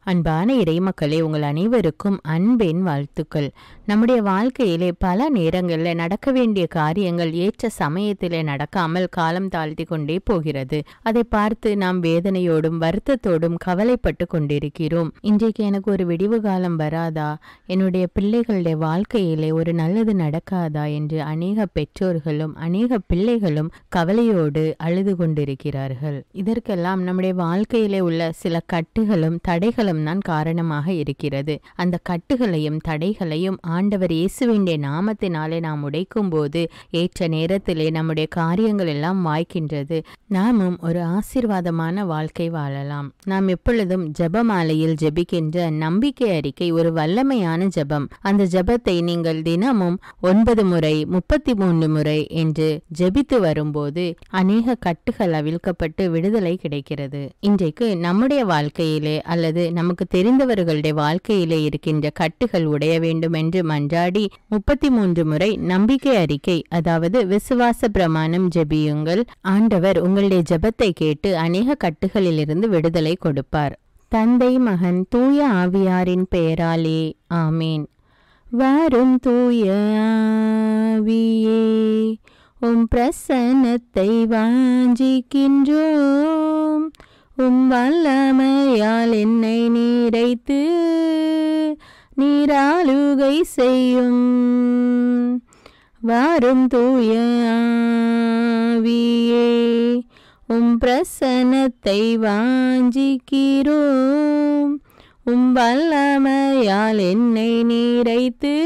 அன்பான இறைமக்களே உங்கள் அனைவருக்கும் அன்பின் வாழ்த்துக்கள் நம்முடைய வாழ்க்கையிலே பல நேரங்களில் நடக்க வேண்டிய காரியங்கள் ஏற்ற சமயத்திலே நடக்காமல் காலம் தாழ்த்தி கொண்டே போகிறது அதை பார்த்து நாம் வேதனையோடும் வருத்தத்தோடும் கவலைப்பட்டு கொண்டிருக்கிறோம் இன்றைக்கு எனக்கு ஒரு விடிவு காலம் வராதா என்னுடைய பிள்ளைகளுடைய வாழ்க்கையிலே ஒரு நல்லது நடக்காதா என்று அநேக பெற்றோர்களும் அநேக பிள்ளைகளும் கவலையோடு அழுது கொண்டிருக்கிறார்கள் இதற்கெல்லாம் நம்முடைய வாழ்க்கையிலே உள்ள சில கட்டுகளும் தடைகளும் தான் காரணமாக இருக்கிறது அந்த கட்டுகளையும் தடைகளையும் ஆண்டவர் இயேசுவினுடைய நாமத்தினாலே நாம் உடைக்கும் போது ஏற்ற நேரத்திலே நம்முடைய காரியங்கள் எல்லாம் வாய்க்கின்றது நாமும் ஒரு ஆசீர்வாதமான வாழ்க்கை வாழலாம் நாம் எப்பொழுதும் ஜெபமாலையில் ஜெபிக்கின்ற நம்பிக்கை அறிக்கை ஒரு வல்லமையான ஜெபம் அந்த ஜெபத்தை நீங்கள் தினமும் ஒன்பது முறை முப்பத்தி மூன்று முறை என்று ஜெபித்து வரும்போது அநேக கட்டுகள் அவிழ்க்கப்பட்டு விடுதலை கிடைக்கிறது இன்றைக்கு நம்முடைய வாழ்க்கையிலே அல்லது நமக்கு தெரிந்தவர்களுடைய வாழ்க்கையிலே இருக்கின்ற கட்டுகள் உடைய வேண்டும் என்று மன்றாடி முப்பத்தி மூன்று முறை நம்பிக்கை அறிக்கை அதாவது விசுவாச பிரமாணம் ஜெபியுங்கள் ஆண்டவர் உங்களுடைய ஜெபத்தை கேட்டு அநேக கட்டுகளிலிருந்து விடுதலை கொடுப்பார் தந்தை மகன் தூய ஆவியாரின் பெயராலே ஆமேன் வரும் தூய ஆவியே உம் பிரசன்னத்தை வாஞ்சிக்கின்றோம் உம் வல்லமையால் என்னை நீரைத்து நீராளுகை செய்யும் வரும் தூய ஆவியே உம் பிரசன்னத்தை வாஞ்சிக்கிறோம் உம் வல்லமையால் என்னை நீரைத்து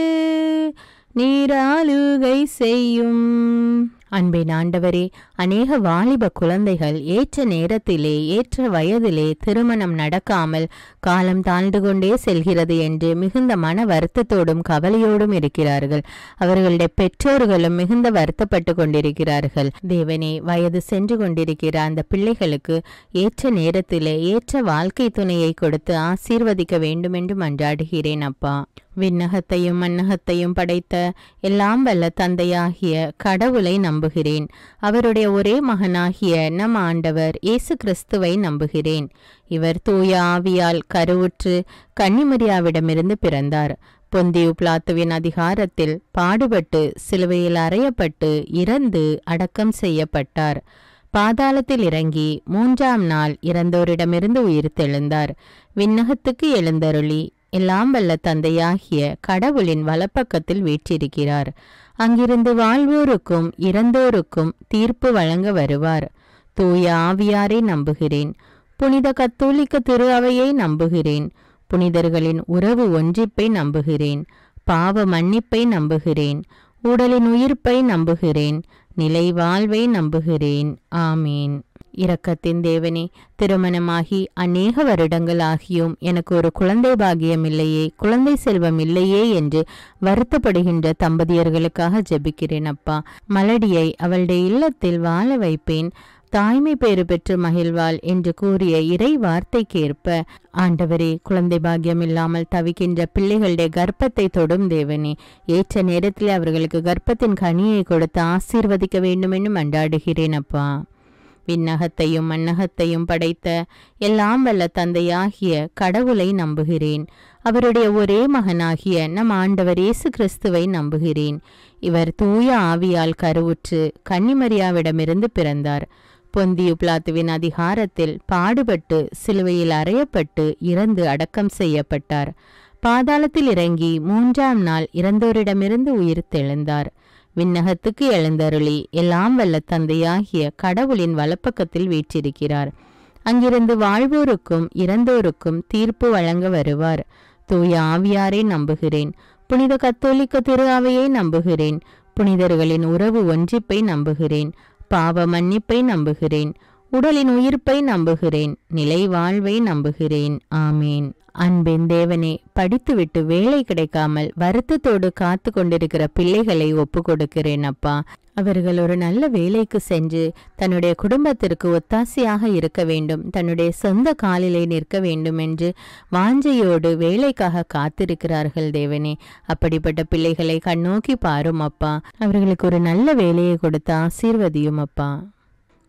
நீராளுகை செய்யும் அன்பின் ஆண்டவரே அநேக வாலிப குழந்தைகள் ஏற்ற நேரத்திலே ஏற்ற வயதிலே திருமணம் நடக்காமல் காலம் தாழ்ந்து கொண்டே செல்கிறது என்று மிகுந்த மன வருத்தத்தோடும் கவலையோடும் இருக்கிறார்கள் அவர்களுடைய பெற்றோர்களும் மிகுந்த வருத்தப்பட்டு கொண்டிருக்கிறார்கள் தேவனே வயது சென்று கொண்டிருக்கிற அந்த பிள்ளைகளுக்கு ஏற்ற நேரத்திலே ஏற்ற வாழ்க்கை துணையை கொடுத்து ஆசீர்வதிக்க வேண்டும் என்று மன்றாடுகிறேன் அப்பா விண்ணகத்தையும் மன்னகத்தையும் படைத்த எல்லாம் வல்ல தந்தையாகிய கடவுளை நம்புகிறேன் அவருடைய ஒரே மகனாகிய நம் ஆண்டவர் இயேசு கிறிஸ்துவை நம்புகிறேன் இவர் தூய ஆவியால் கருவுற்று கன்னிமரியாவிடமிருந்து பிறந்தார் பொந்தியு பிளாத்துவின் அதிகாரத்தில் பாடுபட்டு சிலுவையில் அறையப்பட்டு இறந்து அடக்கம் செய்யப்பட்டார் பாதாளத்தில் இறங்கி மூன்றாம் நாள் இறந்தோரிடமிருந்து உயிர் தெழுந்தார் விண்ணகத்துக்கு எழுந்தருளி எல்லாம் வல்ல தந்தையாகிய கடவுளின் வலப்பக்கத்தில் வீற்றிருக்கிறார் அங்கிருந்து வாழ்வோருக்கும் இறந்தோருக்கும் தீர்ப்பு வழங்க வருவார் தூய ஆவியாரை நம்புகிறேன் புனித கத்தோலிக்க திரு அவையை நம்புகிறேன் புனிதர்களின் உறவு ஒன்றிப்பை நம்புகிறேன் பாவ மன்னிப்பை நம்புகிறேன் உடலின் உயிர்ப்பை நம்புகிறேன் நிலை வாழ்வை நம்புகிறேன் ஆமீன் இரக்கத்தின் தேவனே திருமணமாகி அநேக வருடங்கள் ஆகியும் எனக்கு ஒரு குழந்தை பாகியம் இல்லையே குழந்தை செல்வம் இல்லையே என்று வருத்தப்படுகின்ற தம்பதியர்களுக்காக ஜெபிக்கிறேன் அப்பா மலடியை அவளுடைய இல்லத்தில் வாழ வைப்பேன் தாய்மை பேறு பெற்று மகிழ்வாள் என்று கூறிய இறை வார்த்தைக்கேற்ப ஆண்டவரே குழந்தை பாக்கியம் இல்லாமல் தவிக்கின்ற பிள்ளைகளுடைய கர்ப்பத்தை தொடும் தேவனே ஏற்ற நேரத்தில் அவர்களுக்கு கர்ப்பத்தின் கனியை கொடுத்து ஆசீர்வதிக்க வேண்டும் என்று மன்றாடுகிறேன் அப்பா விண்ணகத்தையும் மன்னகத்தையும் படைத்த எல்லாம் வல்ல தந்தையாகிய கடவுளை நம்புகிறேன் அவருடைய ஒரே மகனாகிய நம் ஆண்டவர் இயேசு கிறிஸ்துவை நம்புகிறேன் இவர் தூய ஆவியால் கருவுற்று கன்னிமரியாவிடமிருந்து பிறந்தார் பொந்தியு பிளாத்துவின் அதிகாரத்தில் பாடுபட்டு சிலுவையில் அறையப்பட்டு இறந்து அடக்கம் செய்யப்பட்டார் பாதாளத்தில் இறங்கி மூன்றாம் நாள் இறந்தோரிடமிருந்து உயிர் தெழுந்தார் விண்ணகத்துக்கு எழுந்தருளி எல்லாம் வல்ல தந்தையாகிய கடவுளின் வலப்பக்கத்தில் வீற்றிருக்கிறார் அங்கிருந்து வாழ்வோருக்கும் இறந்தோருக்கும் தீர்ப்பு வழங்க வருவார் தூய ஆவியாரை நம்புகிறேன் புனித கத்தோலிக்க திரு அவையை நம்புகிறேன் புனிதர்களின் உறவு ஒன்றிப்பை நம்புகிறேன் பாவ மன்னிப்பை நம்புகிறேன் உடலின் உயிர்ப்பை நம்புகிறேன் நிலை வாழ்வை நம்புகிறேன் ஆமேன் அன்பின் தேவனே படித்துவிட்டு வேலை கிடைக்காமல் வருத்தத்தோடு காத்து கொண்டிருக்கிற பிள்ளைகளை ஒப்பு கொடுக்கிறேன் அப்பா அவர்கள் ஒரு நல்ல வேலைக்கு சென்று தன்னுடைய குடும்பத்திற்கு ஒத்தாசையாக இருக்க வேண்டும் தன்னுடைய சொந்த காலிலே நிற்க வேண்டும் என்று வாஞ்சையோடு வேலைக்காக காத்திருக்கிறார்கள் தேவனே அப்படிப்பட்ட பிள்ளைகளை கண்ணோக்கி பாரும் அப்பா அவர்களுக்கு ஒரு நல்ல வேலையை கொடுத்து ஆசீர்வதியும் அப்பா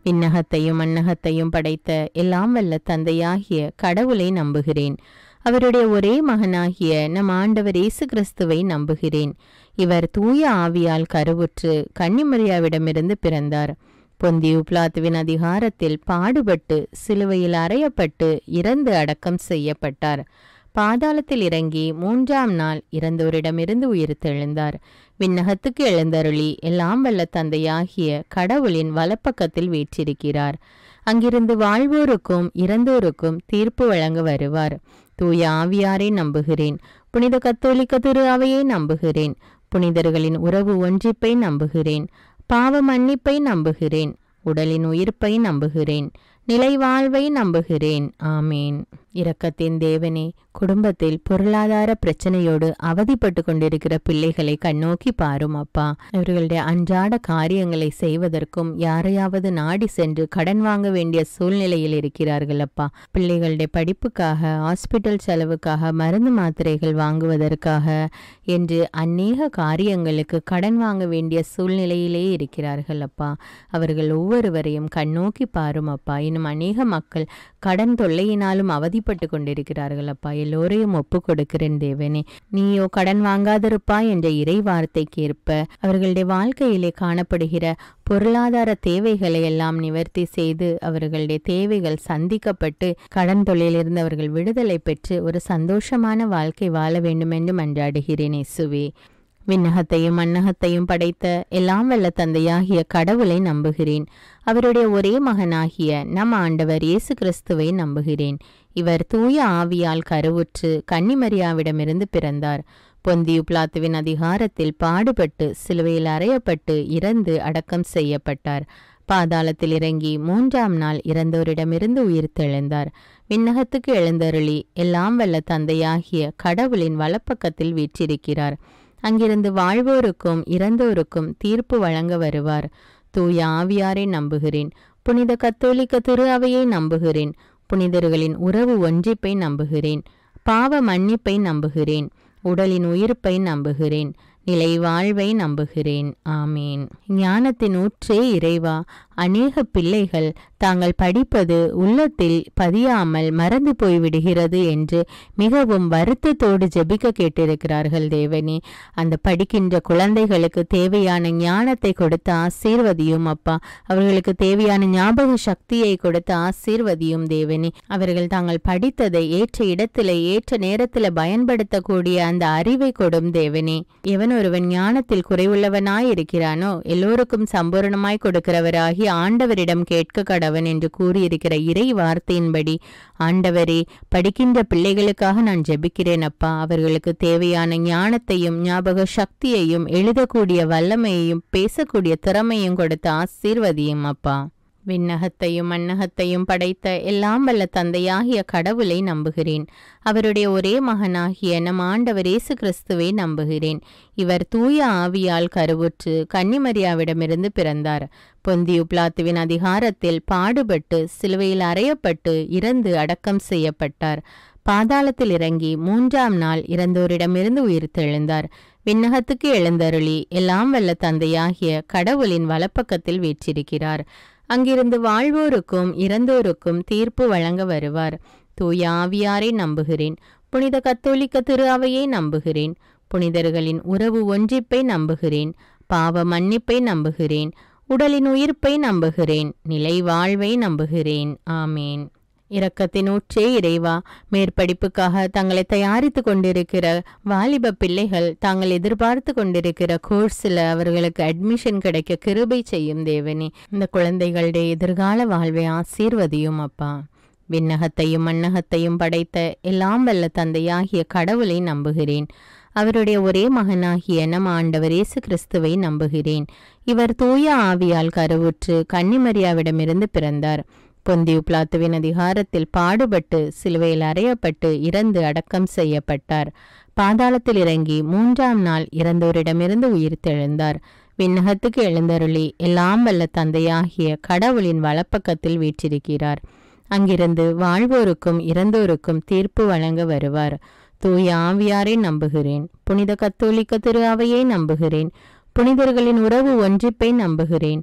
விண்ணகத்தையும் மண்ணகத்தையும் படைத்த எல்லாம் வல்ல தந்தையாகிய கடவுளை நம்புகிறேன் அவருடைய ஒரே மகனாகிய நம் ஆண்டவர் இயேசு கிறிஸ்துவை நம்புகிறேன் இவர் தூய ஆவியால் கருவுற்று கன்னிமரியாவிடமிருந்து பிறந்தார் பொந்தியு பிளாத்துவின் அதிகாரத்தில் பாடுபட்டு சிலுவையில் அறையப்பட்டு இறந்து அடக்கம் செய்யப்பட்டார் பாதாளத்தில் இறங்கி மூன்றாம் நாள் இறந்தோரிடமிருந்து உயிர் தெழுந்தார் விண்ணகத்துக்கு எழுந்தருளி எல்லாம் வல்ல தந்தையாகிய கடவுளின் வலப்பக்கத்தில் வீற்றிருக்கிறார் அங்கிருந்து வாழ்வோருக்கும் இறந்தோருக்கும் தீர்ப்பு வழங்க வருவார் தூய ஆவியாரை நம்புகிறேன் புனித கத்தோலிக்க திரு அவையை நம்புகிறேன் புனிதர்களின் உறவு ஒன்றிப்பை நம்புகிறேன் பாவ மன்னிப்பை நம்புகிறேன் உடலின் உயிர்ப்பை நம்புகிறேன் நிலை வாழ்வை நம்புகிறேன் ஆமேன் இரக்கத்தின் தேவனே குடும்பத்தில் பொருளாதார பிரச்சனையோடு அவதிப்பட்டு கொண்டிருக்கிற பிள்ளைகளை கண்ணோக்கி பாரும் அப்பா இவர்களுடைய அன்றாட காரியங்களை செய்வதற்கும் யாரையாவது நாடி சென்று கடன் வாங்க வேண்டிய சூழ்நிலையில் இருக்கிறார்கள் அப்பா பிள்ளைகளுடைய படிப்புக்காக ஹாஸ்பிட்டல் செலவுக்காக மருந்து மாத்திரைகள் வாங்குவதற்காக என்று அநேக காரியங்களுக்கு கடன் வாங்க வேண்டிய சூழ்நிலையிலே இருக்கிறார்கள் அப்பா அவர்கள் ஒவ்வொருவரையும் கண்ணோக்கி பாரும் அப்பா இன்னும் அநேக மக்கள் கடன் தொல்லையினாலும் அவதிப்பட்டு கொண்டிருக்கிறார்கள் அப்பா எல்லோரையும் ஒப்பு கொடுக்கிறேன் தேவனே நீயோ கடன் வாங்காதிருப்பா என்ற இறை வார்த்தைக்கு ஏற்ப அவர்களுடைய வாழ்க்கையிலே காணப்படுகிற பொருளாதார தேவைகளை எல்லாம் நிவர்த்தி செய்து அவர்களுடைய தேவைகள் சந்திக்கப்பட்டு கடன் தொழிலிருந்து அவர்கள் விடுதலை பெற்று ஒரு சந்தோஷமான வாழ்க்கை வாழ வேண்டும் என்று மன்றாடுகிறேன் இயேசுவே விண்ணகத்தையும் மண்ணகத்தையும் படைத்த எல்லாம் வல்ல தந்தையாகிய கடவுளை நம்புகிறேன் அவருடைய ஒரே மகனாகிய நம் ஆண்டவர் இயேசு கிறிஸ்துவை நம்புகிறேன் இவர் தூய ஆவியால் கருவுற்று கன்னிமரியாவிடமிருந்து பிறந்தார் பொந்தியு பிளாத்துவின் அதிகாரத்தில் பாடுபட்டு சிலுவையில் அறையப்பட்டு இறந்து அடக்கம் செய்யப்பட்டார் பாதாளத்தில் இறங்கி மூன்றாம் நாள் இறந்தோரிடமிருந்து உயிர் தெழுந்தார் விண்ணகத்துக்கு எழுந்தருளி எல்லாம் வல்ல தந்தையாகிய கடவுளின் வலப்பக்கத்தில் வீற்றிருக்கிறார் அங்கிருந்து வாழ்வோருக்கும் இறந்தோருக்கும் தீர்ப்பு வழங்க வருவார் தூய ஆவியாரை நம்புகிறேன் புனித கத்தோலிக்க திரு அவையை நம்புகிறேன் புனிதர்களின் உறவு ஒன்றிப்பை நம்புகிறேன் பாவ மன்னிப்பை நம்புகிறேன் உடலின் உயிர்ப்பை நம்புகிறேன் நிலை வாழ்வை நம்புகிறேன் ஆமேன் ஞானத்தின் ஊற்றே இறைவா அநேக பிள்ளைகள் தாங்கள் படிப்பது உள்ளத்தில் பதியாமல் மறந்து போய்விடுகிறது என்று மிகவும் வருத்தத்தோடு ஜெபிக்க கேட்டிருக்கிறார்கள் தேவனே அந்த படிக்கின்ற குழந்தைகளுக்கு தேவையான ஞானத்தை கொடுத்து ஆசீர்வதியும் அப்பா அவர்களுக்கு தேவையான ஞாபக சக்தியை கொடுத்து ஆசீர்வதியும் தேவனே அவர்கள் தாங்கள் படித்ததை ஏற்ற இடத்துல ஏற்ற நேரத்தில் பயன்படுத்தக்கூடிய அந்த அறிவை கொடும் தேவனே எவன் ஒருவன் ஞானத்தில் குறைவுள்ளவனாய் இருக்கிறானோ எல்லோருக்கும் சம்பூர்ணமாய் கொடுக்கிறவராகி ஆண்டவரிடம் கேட்க கடவன் என்று கூறியிருக்கிற இறை வார்த்தையின்படி ஆண்டவரே படிக்கின்ற பிள்ளைகளுக்காக நான் ஜெபிக்கிறேன் அப்பா அவர்களுக்கு தேவையான ஞானத்தையும் ஞாபக சக்தியையும் எழுதக்கூடிய வல்லமையையும் பேசக்கூடிய திறமையும் கொடுத்து ஆசீர்வதியும் அப்பா விண்ணகத்தையும் மண்ணகத்தையும் படைத்த எல்லாம் வல்ல தந்தையாகிய கடவுளை நம்புகிறேன் அவருடைய ஒரே மகனாகிய நம் ஆண்டவர் இயேசு கிறிஸ்துவை நம்புகிறேன் இவர் தூய ஆவியால் கருவுற்று கன்னிமரியாவிடமிருந்து பிறந்தார் பொந்தியு பிளாத்துவின் அதிகாரத்தில் பாடுபட்டு சிலுவையில் அறையப்பட்டு இறந்து அடக்கம் செய்யப்பட்டார் பாதாளத்தில் இறங்கி மூன்றாம் நாள் இறந்தோரிடமிருந்து உயிர் தெழுந்தார் விண்ணகத்துக்கு எழுந்தருளி எல்லாம் வல்ல தந்தையாகிய கடவுளின் வலப்பக்கத்தில் வீற்றிருக்கிறார் அங்கிருந்து வாழ்வோருக்கும் இறந்தோருக்கும் தீர்ப்பு வழங்க வருவார் தூய ஆவியாரை நம்புகிறேன் புனித கத்தோலிக்க திரு அவையை நம்புகிறேன் புனிதர்களின் உறவு ஒன்றிப்பை நம்புகிறேன் பாவ மன்னிப்பை நம்புகிறேன் உடலின் உயிர்ப்பை நம்புகிறேன் நிலை வாழ்வை நம்புகிறேன் ஆமேன் இரக்கத்தின் ஊற்றே இறைவா மேற்படிப்புக்காக தங்களை தயாரித்து கொண்டிருக்கிற வாலிப பிள்ளைகள் தாங்கள் எதிர்பார்த்து கொண்டிருக்கிற கோர்ஸில் அவர்களுக்கு அட்மிஷன் கிடைக்க கிருபை செய்யும் தேவனே இந்த குழந்தைகளுடைய எதிர்கால வாழ்வை ஆசீர்வதியும் அப்பா விண்ணகத்தையும் மண்ணகத்தையும் படைத்த எல்லாம் வல்ல தந்தையாகிய கடவுளை நம்புகிறேன் அவருடைய ஒரே மகனாகிய நம் ஆண்டவர் இயேசு கிறிஸ்துவை நம்புகிறேன் இவர் தூய ஆவியால் கருவுற்று கன்னிமரியாவிடமிருந்து பிறந்தார் பொந்தியு பிளாத்துவின் அதிகாரத்தில் பாடுபட்டு சிலுவையில் அறையப்பட்டு இறந்து அடக்கம் செய்யப்பட்டார் பாதாளத்தில் இறங்கி மூன்றாம் நாள் இறந்தோரிடமிருந்து உயிர் தெழுந்தார் விண்ணகத்துக்கு எழுந்தருளி எல்லாம் வல்ல தந்தையாகிய கடவுளின் வலப்பக்கத்தில் வீற்றிருக்கிறார் அங்கிருந்து வாழ்வோருக்கும் இறந்தோருக்கும் தீர்ப்பு வழங்க வருவார் தூய ஆவியாரை நம்புகிறேன் புனித கத்தோலிக்க திரு அவையை நம்புகிறேன் புனிதர்களின் உறவு ஒன்றிப்பை நம்புகிறேன்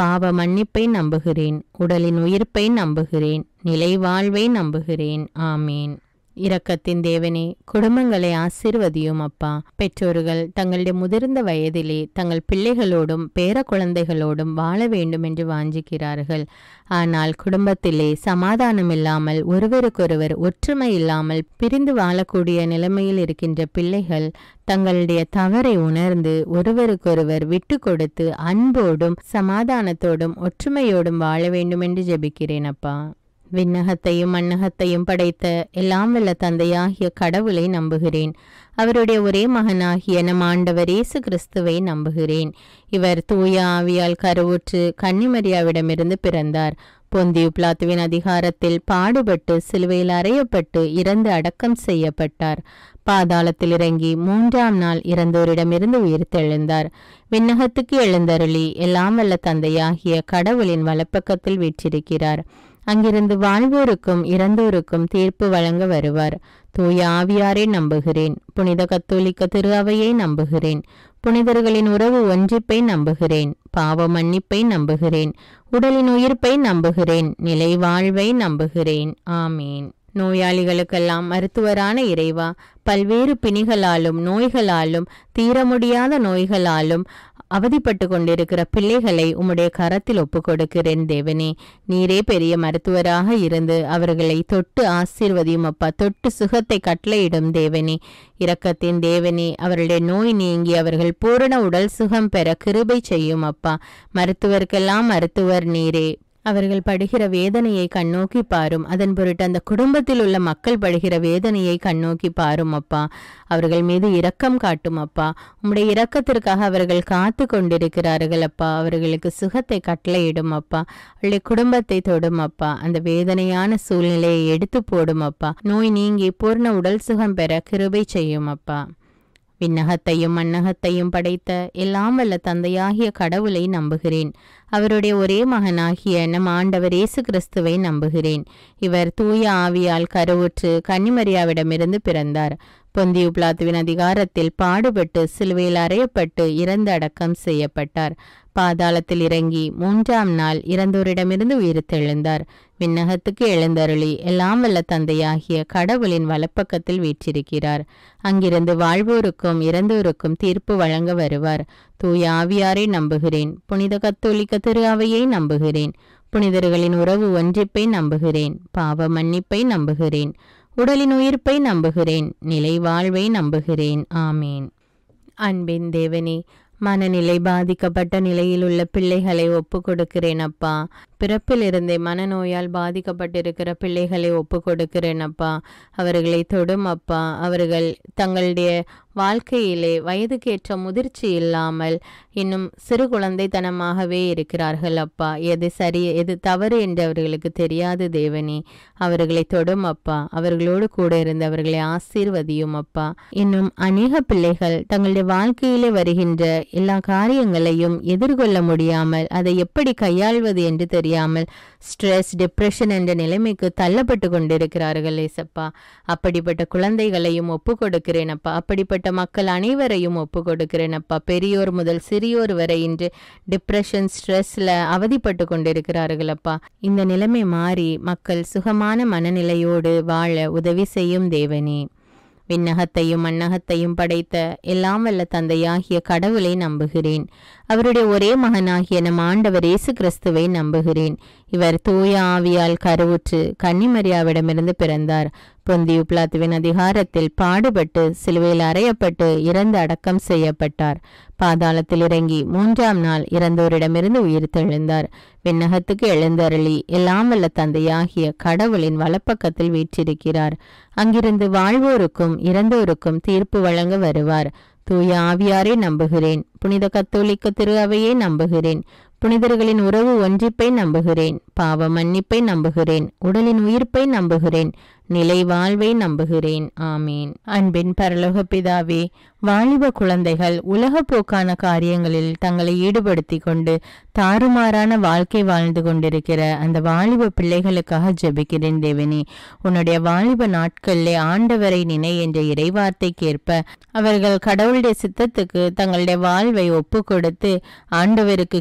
பாவ மன்னிப்பை நம்புகிறேன் உடலின் உயிர்ப்பை நம்புகிறேன் நிலை வாழ்வை நம்புகிறேன் ஆமேன் இரக்கத்தின் தேவனே குடும்பங்களை ஆசிர்வதியும் அப்பா பெற்றோர்கள் தங்களுடைய முதிர்ந்த வயதிலே தங்கள் பிள்ளைகளோடும் பேர குழந்தைகளோடும் வாழ வேண்டும் என்று வாஞ்சிக்கிறார்கள் ஆனால் குடும்பத்திலே சமாதானம் இல்லாமல் ஒருவருக்கொருவர் ஒற்றுமை இல்லாமல் பிரிந்து வாழக்கூடிய நிலைமையில் இருக்கின்ற பிள்ளைகள் தங்களுடைய தவறை உணர்ந்து ஒருவருக்கொருவர் விட்டு கொடுத்து அன்போடும் சமாதானத்தோடும் ஒற்றுமையோடும் வாழ வேண்டும் என்று ஜெபிக்கிறேன் அப்பா விண்ணகத்தையும் மண்ணகத்தையும் படைத்த எல்லாம் வல்ல தந்தையாகிய கடவுளை நம்புகிறேன் அவருடைய ஒரே மகனாகிய நம் ஆண்டவர் இயேசு கிறிஸ்துவை நம்புகிறேன் இவர் தூய ஆவியால் கருவுற்று கன்னிமரியாவிடமிருந்து பிறந்தார் பொந்தியு பிளாத்துவின் அதிகாரத்தில் பாடுபட்டு சிலுவையில் அறையப்பட்டு இறந்து அடக்கம் செய்யப்பட்டார் பாதாளத்தில் இறங்கி மூன்றாம் நாள் இறந்தோரிடமிருந்து உயிர்த்தெழுந்தார் விண்ணகத்துக்கு எழுந்தருளி எல்லாம் வல்ல தந்தையாகிய கடவுளின் வலப்பக்கத்தில் வீற்றிருக்கிறார் அங்கிருந்து வாழ்வோருக்கும் இறந்தோருக்கும் தீர்ப்பு வழங்க வருவார் தூய ஆவியாரை நம்புகிறேன் புனித கத்தோலிக்க திரு அவையை நம்புகிறேன் புனிதர்களின் உறவு ஒன்றிப்பை நம்புகிறேன் பாவ மன்னிப்பை நம்புகிறேன் உடலின் உயிர்ப்பை நம்புகிறேன் நிலை வாழ்வை நம்புகிறேன் ஆமீன் நோயாளிகளுக்கெல்லாம் மருத்துவரான இறைவா பல்வேறு பிணிகளாலும் நோய்களாலும் தீர முடியாத நோய்களாலும் அவதிப்பட்டு கொண்டிருக்கிற பிள்ளைகளை உம்முடைய கரத்தில் ஒப்புக் கொடுக்கிறேன் தேவனே நீரே பெரிய மருத்துவராக இருந்து அவர்களை தொட்டு ஆசீர்வதியும் அப்பா தொட்டு சுகத்தை கட்டளையிடும் தேவனே இரக்கத்தின் தேவனே அவர்களுடைய நோய் நீங்கி அவர்கள் பூரண உடல் சுகம் பெற கிருபை செய்யும் அப்பா மருத்துவர்க்கெல்லாம் மருத்துவர் நீரே அவர்கள் படுகிற வேதனையை கண்ணோக்கி பாரும் அதன் பொருட்டு அந்த குடும்பத்தில் உள்ள மக்கள் படுகிற வேதனையை கண்ணோக்கி பாரும் அப்பா அவர்கள் மீது இரக்கம் காட்டும் அப்பா உம்முடைய இரக்கத்திற்காக அவர்கள் காத்து கொண்டிருக்கிறார்கள் அப்பா அவர்களுக்கு சுகத்தை கட்டளையிடும் அப்பா அவளுடைய குடும்பத்தை தொடும் அப்பா அந்த வேதனையான சூழ்நிலையை எடுத்து போடும் அப்பா நோய் நீங்கி பூர்ண உடல் சுகம் பெற கிருபை செய்யும் அப்பா விண்ணகத்தையும் மண்ணகத்தையும் படைத்த எல்லாம் வல்ல தந்தையாகிய கடவுளை நம்புகிறேன் அவருடைய ஒரே மகனாகிய நம் ஆண்டவர் இயேசு கிறிஸ்துவை நம்புகிறேன் இவர் தூய ஆவியால் கருவுற்று கன்னிமரியாவிடமிருந்து பிறந்தார் பொந்தியு பிளாத்துவின் அதிகாரத்தில் பாடுபட்டு சிலுவையில் அறையப்பட்டு இறந்து அடக்கம் செய்யப்பட்டார் பாதாளத்தில் இறங்கி மூன்றாம் நாள் இறந்தோரிடமிருந்து உயிர்த்தெழுந்தார் விண்ணகத்துக்கு எழுந்தருளி எல்லாம் வல்ல தந்தையாகிய கடவுளின் வலப்பக்கத்தில் வீற்றிருக்கிறார் அங்கிருந்து வாழ்வோருக்கும் இறந்தோருக்கும் தீர்ப்பு வழங்க வருவார் தூய ஆவியாரை நம்புகிறேன் புனித கத்தோலிக்க திரு அவையை நம்புகிறேன் புனிதர்களின் உறவு ஒன்றிப்பை நம்புகிறேன் பாவ மன்னிப்பை நம்புகிறேன் உடலின் உயிர்ப்பை நம்புகிறேன் நிலை வாழ்வை நம்புகிறேன் ஆமேன் அன்பின் தேவனே மனநிலை பாதிக்கப்பட்ட நிலையில் உள்ள பிள்ளைகளை ஒப்பு கொடுக்கிறேன் அப்பா பிறப்பிலிருந்தே மனநோயால் பாதிக்கப்பட்டிருக்கிற பிள்ளைகளை ஒப்பு கொடுக்கிறேன் அப்பா அவர்களை தொடும் அப்பா அவர்கள் தங்களுடைய வாழ்க்கையிலே வயதுக்கேற்ற முதிர்ச்சி இல்லாமல் இன்னும் சிறு குழந்தைத்தனமாகவே இருக்கிறார்கள் அப்பா எது சரி எது தவறு என்று அவர்களுக்கு தெரியாது தேவனே அவர்களை தொடும் அப்பா அவர்களோடு கூட இருந்து அவர்களை ஆசீர்வதியும் அப்பா இன்னும் அநேக பிள்ளைகள் தங்களுடைய வாழ்க்கையிலே வருகின்ற எல்லா காரியங்களையும் எதிர்கொள்ள முடியாமல் அதை எப்படி கையாள்வது என்று தெரியாமல் ஸ்ட்ரெஸ் டிப்ரெஷன் என்ற நிலைமைக்கு தள்ளப்பட்டு கொண்டிருக்கிறார்கள் ஏசப்பா அப்படிப்பட்ட குழந்தைகளையும் ஒப்பு கொடுக்கிறேன் அப்பா அப்படிப்பட்ட மக்கள் அனைவரையும் ஒப்பு கொடுக்கிறேன் அப்பா பெரியோர் முதல் சிறியோர் வரை இன்று டிப்ரெஷன் ஸ்ட்ரெஸ்ல அவதிப்பட்டு கொண்டிருக்கிறார்கள் அப்பா இந்த நிலைமை மாறி மக்கள் சுகமான மனநிலையோடு வாழ உதவி செய்யும் தேவனே விண்ணகத்தையும் மண்ணகத்தையும் படைத்த எல்லாம் வல்ல தந்தையாகிய கடவுளை நம்புகிறேன் அவருடைய ஒரே மகனாகிய நம் ஆண்டவர் இயேசு கிறிஸ்துவை நம்புகிறேன் இவர் தூய ஆவியால் கருவுற்று கன்னிமரியாவிடமிருந்து பிறந்தார் பொந்தியு பிளாத்துவின் அதிகாரத்தில் பாடுபட்டு சிலுவையில் அறையப்பட்டு இறந்து அடக்கம் செய்யப்பட்டார் பாதாளத்தில் இறங்கி மூன்றாம் நாள் இறந்தோரிடமிருந்து உயிர் தெழுந்தார் விண்ணகத்துக்கு எழுந்தருளி எல்லாம் வல்ல தந்தையாகிய கடவுளின் வலப்பக்கத்தில் வீற்றிருக்கிறார் அங்கிருந்து வாழ்வோருக்கும் இறந்தோருக்கும் தீர்ப்பு வழங்க வருவார் தூய ஆவியாரை நம்புகிறேன் புனித கத்தோலிக்க திரு அவையை நம்புகிறேன் புனிதர்களின் உறவு ஒன்றிப்பை நம்புகிறேன் பாவ மன்னிப்பை நம்புகிறேன் உடலின் உயிர்ப்பை நம்புகிறேன் நிலை வாழ்வை நம்புகிறேன் ஆமீன் அன்பின் பரலோக பிதாவே வாலிப குழந்தைகள் உலகப்போக்கான காரியங்களில் தங்களை ஈடுபடுத்தி கொண்டு தாறுமாறான வாழ்க்கை வாழ்ந்து கொண்டிருக்கிற அந்த வாலிப பிள்ளைகளுக்காக ஜெபிக்கிறேன் தேவனே உன்னுடைய வாலிப நாட்களிலே ஆண்டவரை நினை என்ற இறைவார்த்தைக்கேற்ப அவர்கள் கடவுளுடைய சித்தத்துக்கு தங்களுடைய வாழ்வை ஒப்பு கொடுத்து ஆண்டவருக்கு கீழ்ப்படி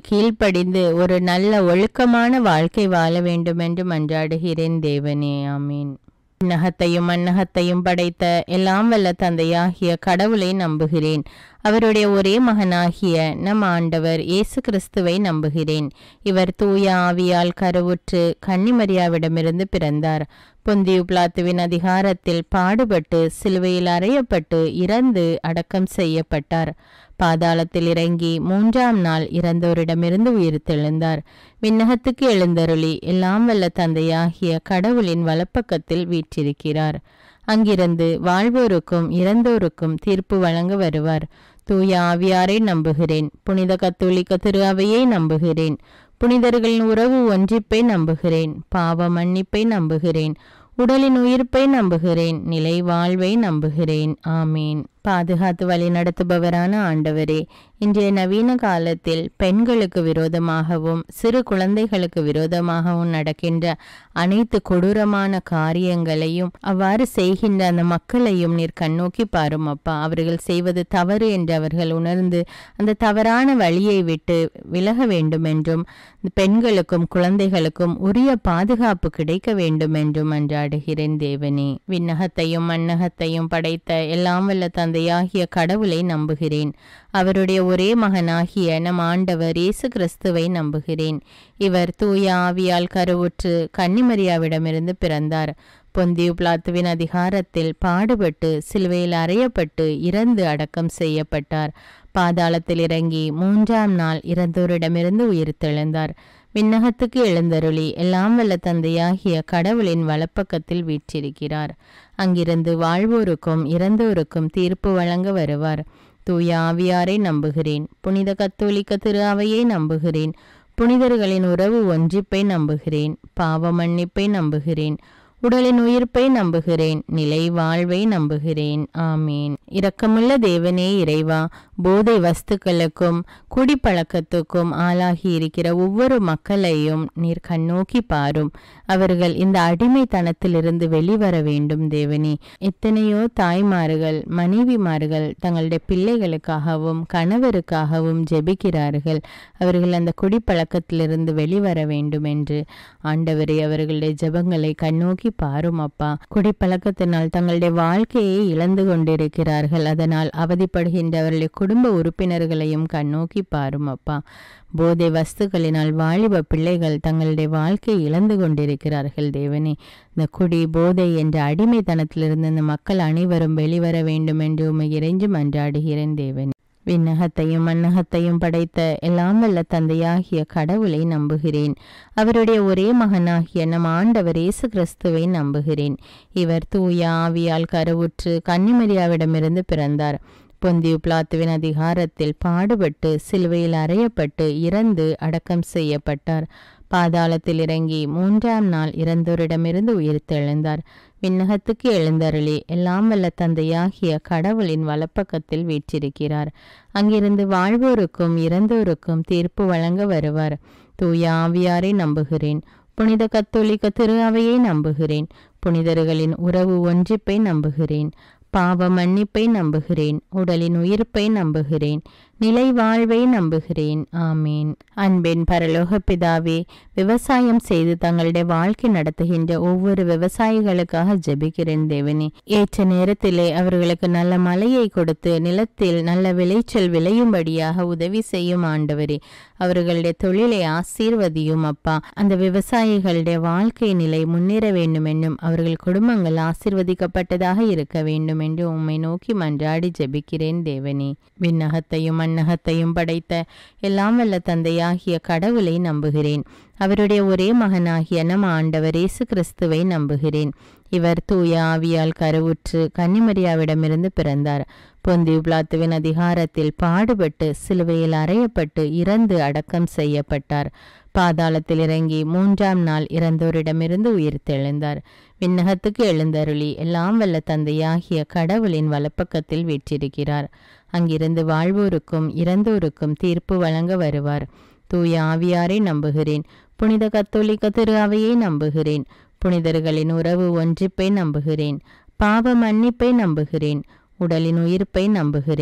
கீழ்ப்படிந்து ஒரு நல்ல ஒழுக்கமான வாழ்க்கை வாழ வேண்டும் என்று மன்றாடுகிறேன் தேவனே ஆமீன் நகத்தையும் மன்னகத்தையும் படைத்த எல்லாம் வல்ல தந்தையாகிய கடவுளை நம்புகிறேன் அவருடைய ஒரே மகனாகிய நம் ஆண்டவர் இயேசு கிறிஸ்துவை நம்புகிறேன் இவர் தூய ஆவியால் கருவுற்று கன்னிமரியாவிடமிருந்து பிறந்தார் பொந்தியு பிளாத்துவின் அதிகாரத்தில் பாடுபட்டு சிலுவையில் அறையப்பட்டு இறந்து அடக்கம் செய்யப்பட்டார் பாதாளத்தில் இறங்கி மூன்றாம் நாள் இறந்தோரிடமிருந்து உயிர் தெழுந்தார் விண்ணகத்துக்கு எழுந்தருளி எல்லாம் வல்ல தந்தையாகிய கடவுளின் வலப்பக்கத்தில் வீற்றிருக்கிறார் அங்கிருந்து வாழ்வோருக்கும் இறந்தோருக்கும் தீர்ப்பு வழங்க வருவார் தூய ஆவியாரை நம்புகிறேன் புனித கத்தோலிக்க திரு அவையை நம்புகிறேன் புனிதர்களின் உறவு ஒன்றிப்பை நம்புகிறேன் பாவ மன்னிப்பை நம்புகிறேன் உடலின் உயிர்ப்பை நம்புகிறேன் நிலை வாழ்வை நம்புகிறேன் ஆமீன் பாதுகாத்து வழி நடத்துபவரான ஆண்டவரே இன்றைய நவீன காலத்தில் பெண்களுக்கு விரோதமாகவும் சிறு குழந்தைகளுக்கு விரோதமாகவும் நடக்கின்ற அனைத்து கொடூரமான காரியங்களையும் அவ்வாறு செய்கின்ற அந்த மக்களையும் நீர் கண்ணோக்கி பாரும் அப்பா அவர்கள் செய்வது தவறு என்று அவர்கள் உணர்ந்து அந்த தவறான வழியை விட்டு விலக வேண்டும் என்றும் பெண்களுக்கும் குழந்தைகளுக்கும் உரிய பாதுகாப்பு கிடைக்க வேண்டும் என்றும் அன்றாடுகிறேன் தேவனே விண்ணகத்தையும் மண்ணகத்தையும் படைத்த எல்லாம் வல்ல தந்தையாகிய கடவுளை நம்புகிறேன் அவருடைய ஒரே மகனாகிய நம் ஆண்டவர் இயேசு கிறிஸ்துவை நம்புகிறேன் இவர் தூய ஆவியால் கருவுற்று கன்னிமரியாவிடமிருந்து பிறந்தார் பொந்தியு பிளாத்துவின் அதிகாரத்தில் பாடுபட்டு சிலுவையில் அறையப்பட்டு இறந்து அடக்கம் செய்யப்பட்டார் பாதாளத்தில் இறங்கி மூன்றாம் நாள் இறந்தோரிடமிருந்து உயிர் தெழுந்தார் விண்ணகத்துக்கு எழுந்தருளி எல்லாம் வல்ல தந்தையாகிய கடவுளின் வலப்பக்கத்தில் வீற்றிருக்கிறார் அங்கிருந்து வாழ்வோருக்கும் இறந்தோருக்கும் தீர்ப்பு வழங்க வருவார் தூய ஆவியாரை நம்புகிறேன் புனித கத்தோலிக்க திரு அவையை நம்புகிறேன் புனிதர்களின் உறவு ஒன்றிப்பை நம்புகிறேன் பாவ மன்னிப்பை நம்புகிறேன் உடலின் உயிர்ப்பை நம்புகிறேன் நிலை வாழ்வை நம்புகிறேன் ஆமீன் இரக்கமுள்ள தேவனே இறைவா போதை வஸ்துக்களுக்கும் குடிப்பழக்கத்துக்கும் ஆளாகி இருக்கிற ஒவ்வொரு மக்களையும் நீர் கண்ணோக்கி பாரும் அவர்கள் இந்த அடிமைத்தனத்திலிருந்து வெளிவர வேண்டும் தேவனே எத்தனையோ தாய்மார்கள் மனைவிமார்கள் தங்களுடைய பிள்ளைகளுக்காகவும் கணவருக்காகவும் ஜெபிக்கிறார்கள் அவர்கள் அந்த குடிப்பழக்கத்திலிருந்து வெளிவர வேண்டும் என்று ஆண்டவரே அவர்களுடைய ஜெபங்களை கண்ணோக்கி பாரும் அப்பா குடிப்பழக்கத்தினால் தங்களுடைய வாழ்க்கையை இழந்து கொண்டிருக்கிறார்கள் அதனால் அவதிப்படுகின்றவர்களுடைய குடும்ப உறுப்பினர்களையும் கண்ணோக்கி பாரும் அப்பா போதை வஸ்துக்களினால் வாலிப பிள்ளைகள் தங்களுடைய வாழ்க்கையை இழந்து கொண்டிருக்கிறார்கள் தேவனே இந்த குடி போதை என்ற அடிமைத்தனத்திலிருந்து இந்த மக்கள் அனைவரும் வெளிவர வேண்டும் என்று உமை இறைஞ்சு மன்றாடுகிறேன் தேவனே விண்ணகத்தையும் மண்ணகத்தையும் படைத்த எல்லாம் வல்ல தந்தையாகிய கடவுளை நம்புகிறேன் அவருடைய ஒரே மகனாகிய நம் ஆண்டவர் இயேசு கிறிஸ்துவை நம்புகிறேன் இவர் தூய ஆவியால் கருவுற்று கன்னிமரியாவிடமிருந்து பிறந்தார் பொந்தியு பிளாத்துவின் அதிகாரத்தில் பாடுபட்டு சிலுவையில் அறையப்பட்டு இறந்து அடக்கம் செய்யப்பட்டார் பாதாளத்தில் இறங்கி மூன்றாம் நாள் இறந்தோரிடமிருந்து உயிர் தெழுந்தார் விண்ணகத்துக்கு எழுந்தருளி எல்லாம் வல்ல தந்தையாகிய கடவுளின் வலப்பக்கத்தில் வீற்றிருக்கிறார் அங்கிருந்து வாழ்வோருக்கும் இறந்தோருக்கும் தீர்ப்பு வழங்க வருவார் தூய ஆவியாரை நம்புகிறேன் புனித கத்தோலிக்க திரு அவையை நம்புகிறேன் புனிதர்களின் உறவு ஒன்றிப்பை நம்புகிறேன் பாவ மன்னிப்பை நம்புகிறேன் உடலின் உயிர்ப்பை நம்புகிறேன் நிலை வாழ்வை நம்புகிறேன் ஆமீன் அன்பின் பரலோக பிதாவே விவசாயம் செய்து தங்களுடைய வாழ்க்கை நடத்துகின்ற ஒவ்வொரு விவசாயிகளுக்காக ஜெபிக்கிறேன் தேவனே ஏற்ற நேரத்திலே அவர்களுக்கு நல்ல மழையை கொடுத்து நிலத்தில் நல்ல விளைச்சல் விளையும்படியாக உதவி செய்யும் ஆண்டவரே அவர்களுடைய தொழிலை ஆசீர்வதியும் அப்பா அந்த விவசாயிகளுடைய வாழ்க்கை நிலை முன்னேற வேண்டும் என்னும் அவர்கள் குடும்பங்கள் ஆசீர்வதிக்கப்பட்டதாக இருக்க வேண்டும் என்று உம்மை நோக்கி மன்றாடி ஜெபிக்கிறேன் தேவனே விண்ணகத்தையும் மண்ணகத்தையும் படைத்த எல்லாம் வல்ல தந்தையாகிய கடவுளை நம்புகிறேன் அவருடைய ஒரே மகனாகிய நம் ஆண்டவர் இயேசு கிறிஸ்துவை நம்புகிறேன் இவர் தூய ஆவியால் கருவுற்று கன்னிமரியாவிடமிருந்து பிறந்தார் பொந்தியு பிளாத்துவின் அதிகாரத்தில் பாடுபட்டு சிலுவையில் அறையப்பட்டு இறந்து அடக்கம் செய்யப்பட்டார் பாதாளத்தில் இறங்கி மூன்றாம் நாள் இறந்தோரிடமிருந்து உயிர் தெழுந்தார் விண்ணகத்துக்கு எழுந்தருளி எல்லாம் வல்ல தந்தையாகிய கடவுளின் வலப்பக்கத்தில் வீற்றிருக்கிறார் அங்கிருந்து வாழ்வோருக்கும் இறந்தோருக்கும் தீர்ப்பு வழங்க வருவார் தூய ஆவியாரை நம்புகிறேன் புனித கத்தோலிக்க திரு அவையை நம்புகிறேன் புனிதர்களின் உறவு ஒன்றிப்பை நம்புகிறேன் பாவ மன்னிப்பை நம்புகிறேன் உடலின் உயிர்ப்பை நம்புகிறேன்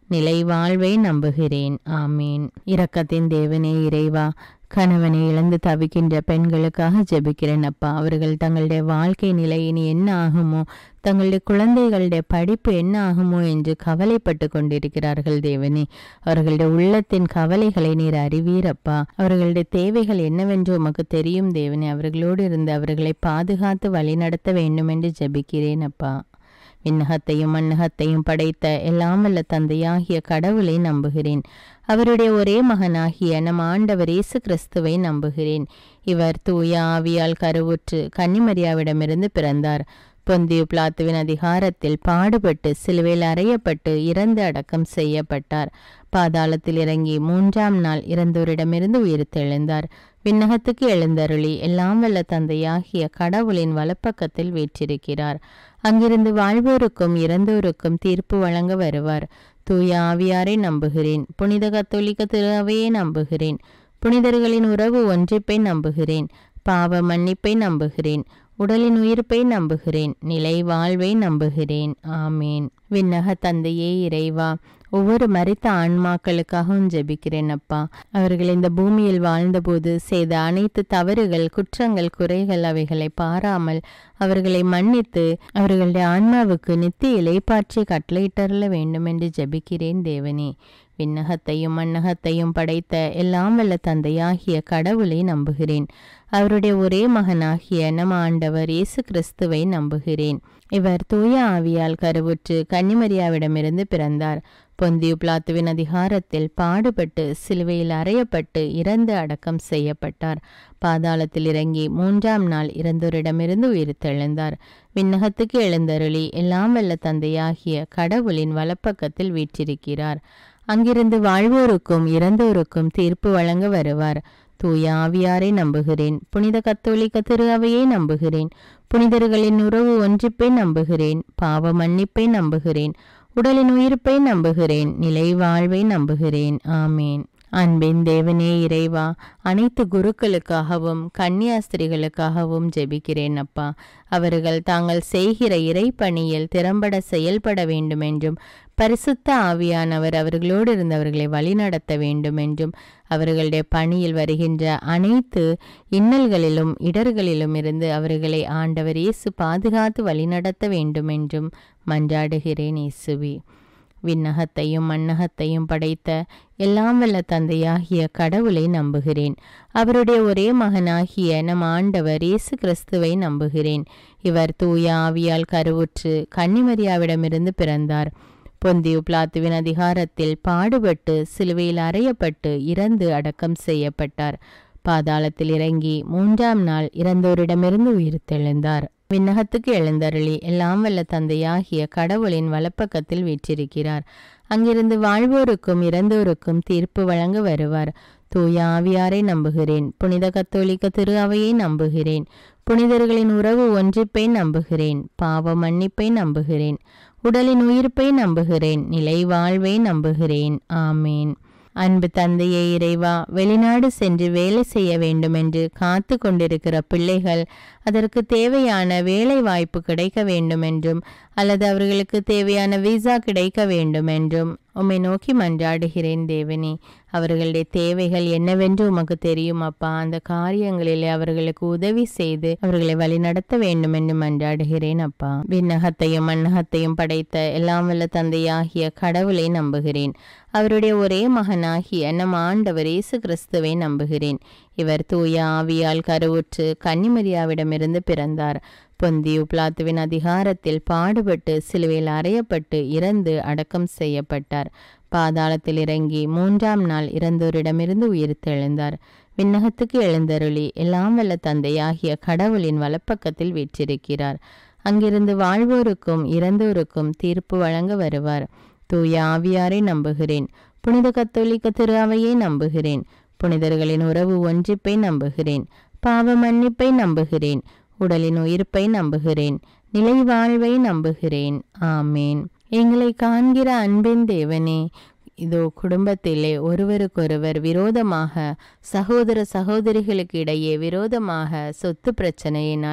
நிலை வாழ்வை நம்புகிறேன் ஆமீன் இரக்கத்தின் தேவனே இறைவா கணவனை இழந்து தவிக்கின்ற பெண்களுக்காக ஜெபிக்கிறேன் அப்பா அவர்கள் தங்களுடைய வாழ்க்கை நிலை இனி என்ன ஆகுமோ தங்களுடைய குழந்தைகளுடைய படிப்பு என்ன ஆகுமோ என்று கவலைப்பட்டு கொண்டிருக்கிறார்கள் தேவனே அவர்களுடைய உள்ளத்தின் கவலைகளை நீர் அறிவீரப்பா அவர்களுடைய தேவைகள் என்னவென்று உமக்கு தெரியும் தேவனே அவர்களோடு இருந்து அவர்களை பாதுகாத்து வழிநடத்த வேண்டும் என்று ஜெபிக்கிறேன் அப்பா விண்ணகத்தையும் மண்ணகத்தையும் படைத்த எல்லாம் வல்ல தந்தையாகிய கடவுளை நம்புகிறேன் அவருடைய ஒரே மகனாகிய நம் ஆண்டவர் இயேசு கிறிஸ்துவை நம்புகிறேன் இவர் தூய ஆவியால் கருவுற்று கன்னிமரியாவிடமிருந்து பிறந்தார் பொந்தியு பிளாத்துவின் அதிகாரத்தில் பாடுபட்டு சிலுவையில் அறையப்பட்டு இறந்து அடக்கம் செய்யப்பட்டார் பாதாளத்தில் இறங்கி மூன்றாம் நாள் இறந்தோரிடமிருந்து உயிர் தெழுந்தார் விண்ணகத்துக்கு எழுந்தருளி எல்லாம் வல்ல தந்தையாகிய கடவுளின் வலப்பக்கத்தில் வீற்றிருக்கிறார் அங்கிருந்து வாழ்வோருக்கும் இறந்தோருக்கும் தீர்ப்பு வழங்க வருவார் தூய ஆவியாரை நம்புகிறேன் புனித கத்தோலிக்க திருவையை நம்புகிறேன் புனிதர்களின் உறவு ஒன்றிப்பை நம்புகிறேன் பாவ மன்னிப்பை நம்புகிறேன் உடலின் உயிர்ப்பை நம்புகிறேன் நிலை வாழ்வை நம்புகிறேன் ஆமேன் விண்ணக தந்தையே இறைவா ஒவ்வொரு மரித்த ஆன்மாக்களுக்காகவும் ஜெபிக்கிறேன் அப்பா அவர்கள் இந்த பூமியில் வாழ்ந்தபோது செய்த அனைத்து தவறுகள் குற்றங்கள் குறைகள் அவைகளை பாராமல் அவர்களை மன்னித்து அவர்களுடைய ஆன்மாவுக்கு நித்திய இலைப்பாற்றி கட்டளையிட்டருள வேண்டும் என்று ஜெபிக்கிறேன் தேவனே விண்ணகத்தையும் மண்ணகத்தையும் படைத்த எல்லாம் வல்ல தந்தையாகிய கடவுளை நம்புகிறேன் அவருடைய ஒரே மகனாகிய நம் ஆண்டவர் இயேசு கிறிஸ்துவை நம்புகிறேன் இவர் தூய ஆவியால் கருவுற்று கன்னிமரியாவிடமிருந்து பிறந்தார் பொந்தியு பிளாத்துவின் அதிகாரத்தில் பாடுபட்டு சிலுவையில் அறையப்பட்டு இறந்து அடக்கம் செய்யப்பட்டார் பாதாளத்தில் இறங்கி மூன்றாம் நாள் இறந்தோரிடமிருந்து உயிர் தெழுந்தார் விண்ணகத்துக்கு எழுந்தருளி எல்லாம் வல்ல தந்தையாகிய கடவுளின் வலப்பக்கத்தில் வீற்றிருக்கிறார் அங்கிருந்து வாழ்வோருக்கும் இறந்தோருக்கும் தீர்ப்பு வழங்க வருவார் தூய ஆவியாரை நம்புகிறேன் புனித கத்தோலிக்க திரு அவையை நம்புகிறேன் புனிதர்களின் உறவு ஒன்றிப்பை நம்புகிறேன் பாவ மன்னிப்பை நம்புகிறேன் உடலின் உயிர்ப்பை நம்புகிறேன் நிலை வாழ்வை நம்புகிறேன் ஆமேன் அன்பின் தேவனே இறைவா அனைத்து குருக்களுக்காகவும் கன்னியாஸ்திரிகளுக்காகவும் ஜெபிக்கிறேன் அப்பா அவர்கள் தாங்கள் செய்கிற இறைப்பணியில் திறம்பட செயல்பட வேண்டும் என்றும் பரிசுத்த ஆவியானவர் அவர்களோடு இருந்தவர்களை வழிநடத்த வேண்டும் என்றும் அவர்களுடைய பணியில் வருகின்ற அனைத்து இன்னல்களிலும் இடர்களிலும் இருந்து அவர்களை ஆண்டவர் இயேசு பாதுகாத்து வழிநடத்த வேண்டும் என்றும் மன்றாடுகிறேன் இயேசுவி விண்ணகத்தையும் மண்ணகத்தையும் படைத்த எல்லாம் வல்ல தந்தையாகிய கடவுளை நம்புகிறேன் அவருடைய ஒரே மகனாகிய நம் ஆண்டவர் இயேசு கிறிஸ்துவை நம்புகிறேன் இவர் தூய ஆவியால் கருவுற்று கன்னிமரியாவிடமிருந்து பிறந்தார் பொந்தியு பிளாத்துவின் அதிகாரத்தில் பாடுபட்டு சிலுவையில் அறையப்பட்டு இறந்து அடக்கம் செய்யப்பட்டார் பாதாளத்தில் இறங்கி மூன்றாம் நாள் இறந்தோரிடமிருந்து உயிர் தெழுந்தார் விண்ணகத்துக்கு எழுந்தருளி எல்லாம் வல்ல தந்தையாகிய கடவுளின் வலப்பக்கத்தில் வீற்றிருக்கிறார் அங்கிருந்து வாழ்வோருக்கும் இறந்தோருக்கும் தீர்ப்பு வழங்க வருவார் தூய ஆவியாரை நம்புகிறேன் புனித கத்தோலிக்க திரு அவையை நம்புகிறேன் புனிதர்களின் உறவு ஒன்றிப்பை நம்புகிறேன் பாவ மன்னிப்பை நம்புகிறேன் உடலின் உயிர்ப்பை நம்புகிறேன் நிலை வாழ்வை நம்புகிறேன் ஆமேன் அன்பு தந்தையே இறைவா வெளிநாடு சென்று வேலை செய்ய வேண்டும் என்று காத்து கொண்டிருக்கிற பிள்ளைகள் அதற்கு தேவையான வேலை வாய்ப்பு கிடைக்க வேண்டும் என்றும் அல்லது அவர்களுக்கு தேவையான விசா கிடைக்க வேண்டும் என்றும் உம்மை நோக்கி மன்றாடுகிறேன் தேவனே அவர்களுடைய தேவைகள் என்னவென்று உமக்கு தெரியும் அப்பா அந்த காரியங்களிலே அவர்களுக்கு உதவி செய்து அவர்களை வழிநடத்த வேண்டும் என்று மன்றாடுகிறேன் அப்பா விண்ணகத்தையும் மண்ணகத்தையும் படைத்த எல்லாம் வல்ல தந்தையாகிய கடவுளை நம்புகிறேன் அவருடைய ஒரே மகனாகிய நம் ஆண்டவர் இயேசு கிறிஸ்துவை நம்புகிறேன் இவர் தூய ஆவியால் கருவுற்று கன்னிமரியாவிடமிருந்து பிறந்தார் பொந்தியு பிளாத்துவின் அதிகாரத்தில் பாடுபட்டு சிலுவையில் அறையப்பட்டு இறந்து அடக்கம் செய்யப்பட்டார் பாதாளத்தில் இறங்கி மூன்றாம் நாள் இறந்தோரிடமிருந்து உயிர் தெழுந்தார் விண்ணகத்துக்கு எழுந்தருளி எல்லாம் வல்ல தந்தையாகிய கடவுளின் வலப்பக்கத்தில் வீற்றிருக்கிறார் அங்கிருந்து வாழ்வோருக்கும் இறந்தோருக்கும் தீர்ப்பு வழங்க வருவார் தூய ஆவியாரை நம்புகிறேன் புனித கத்தோலிக்க திரு அவையை நம்புகிறேன் புனிதர்களின் உறவு ஒன்றிப்பை நம்புகிறேன் பாவ மன்னிப்பை நம்புகிறேன் உடலின் உயிர்ப்பை நம்புகிறேன் நிலை வாழ்வை நம்புகிறேன் ஆமேன் எங்களை காண்கிற அன்பின் தேவனே இதோ குடும்பத்திலே ஒருவருக்கொருவர் விரோதமாக சகோதர சகோதரிகளுக்கு இடையே விரோதமாக சொத்து பிரச்சனையினால்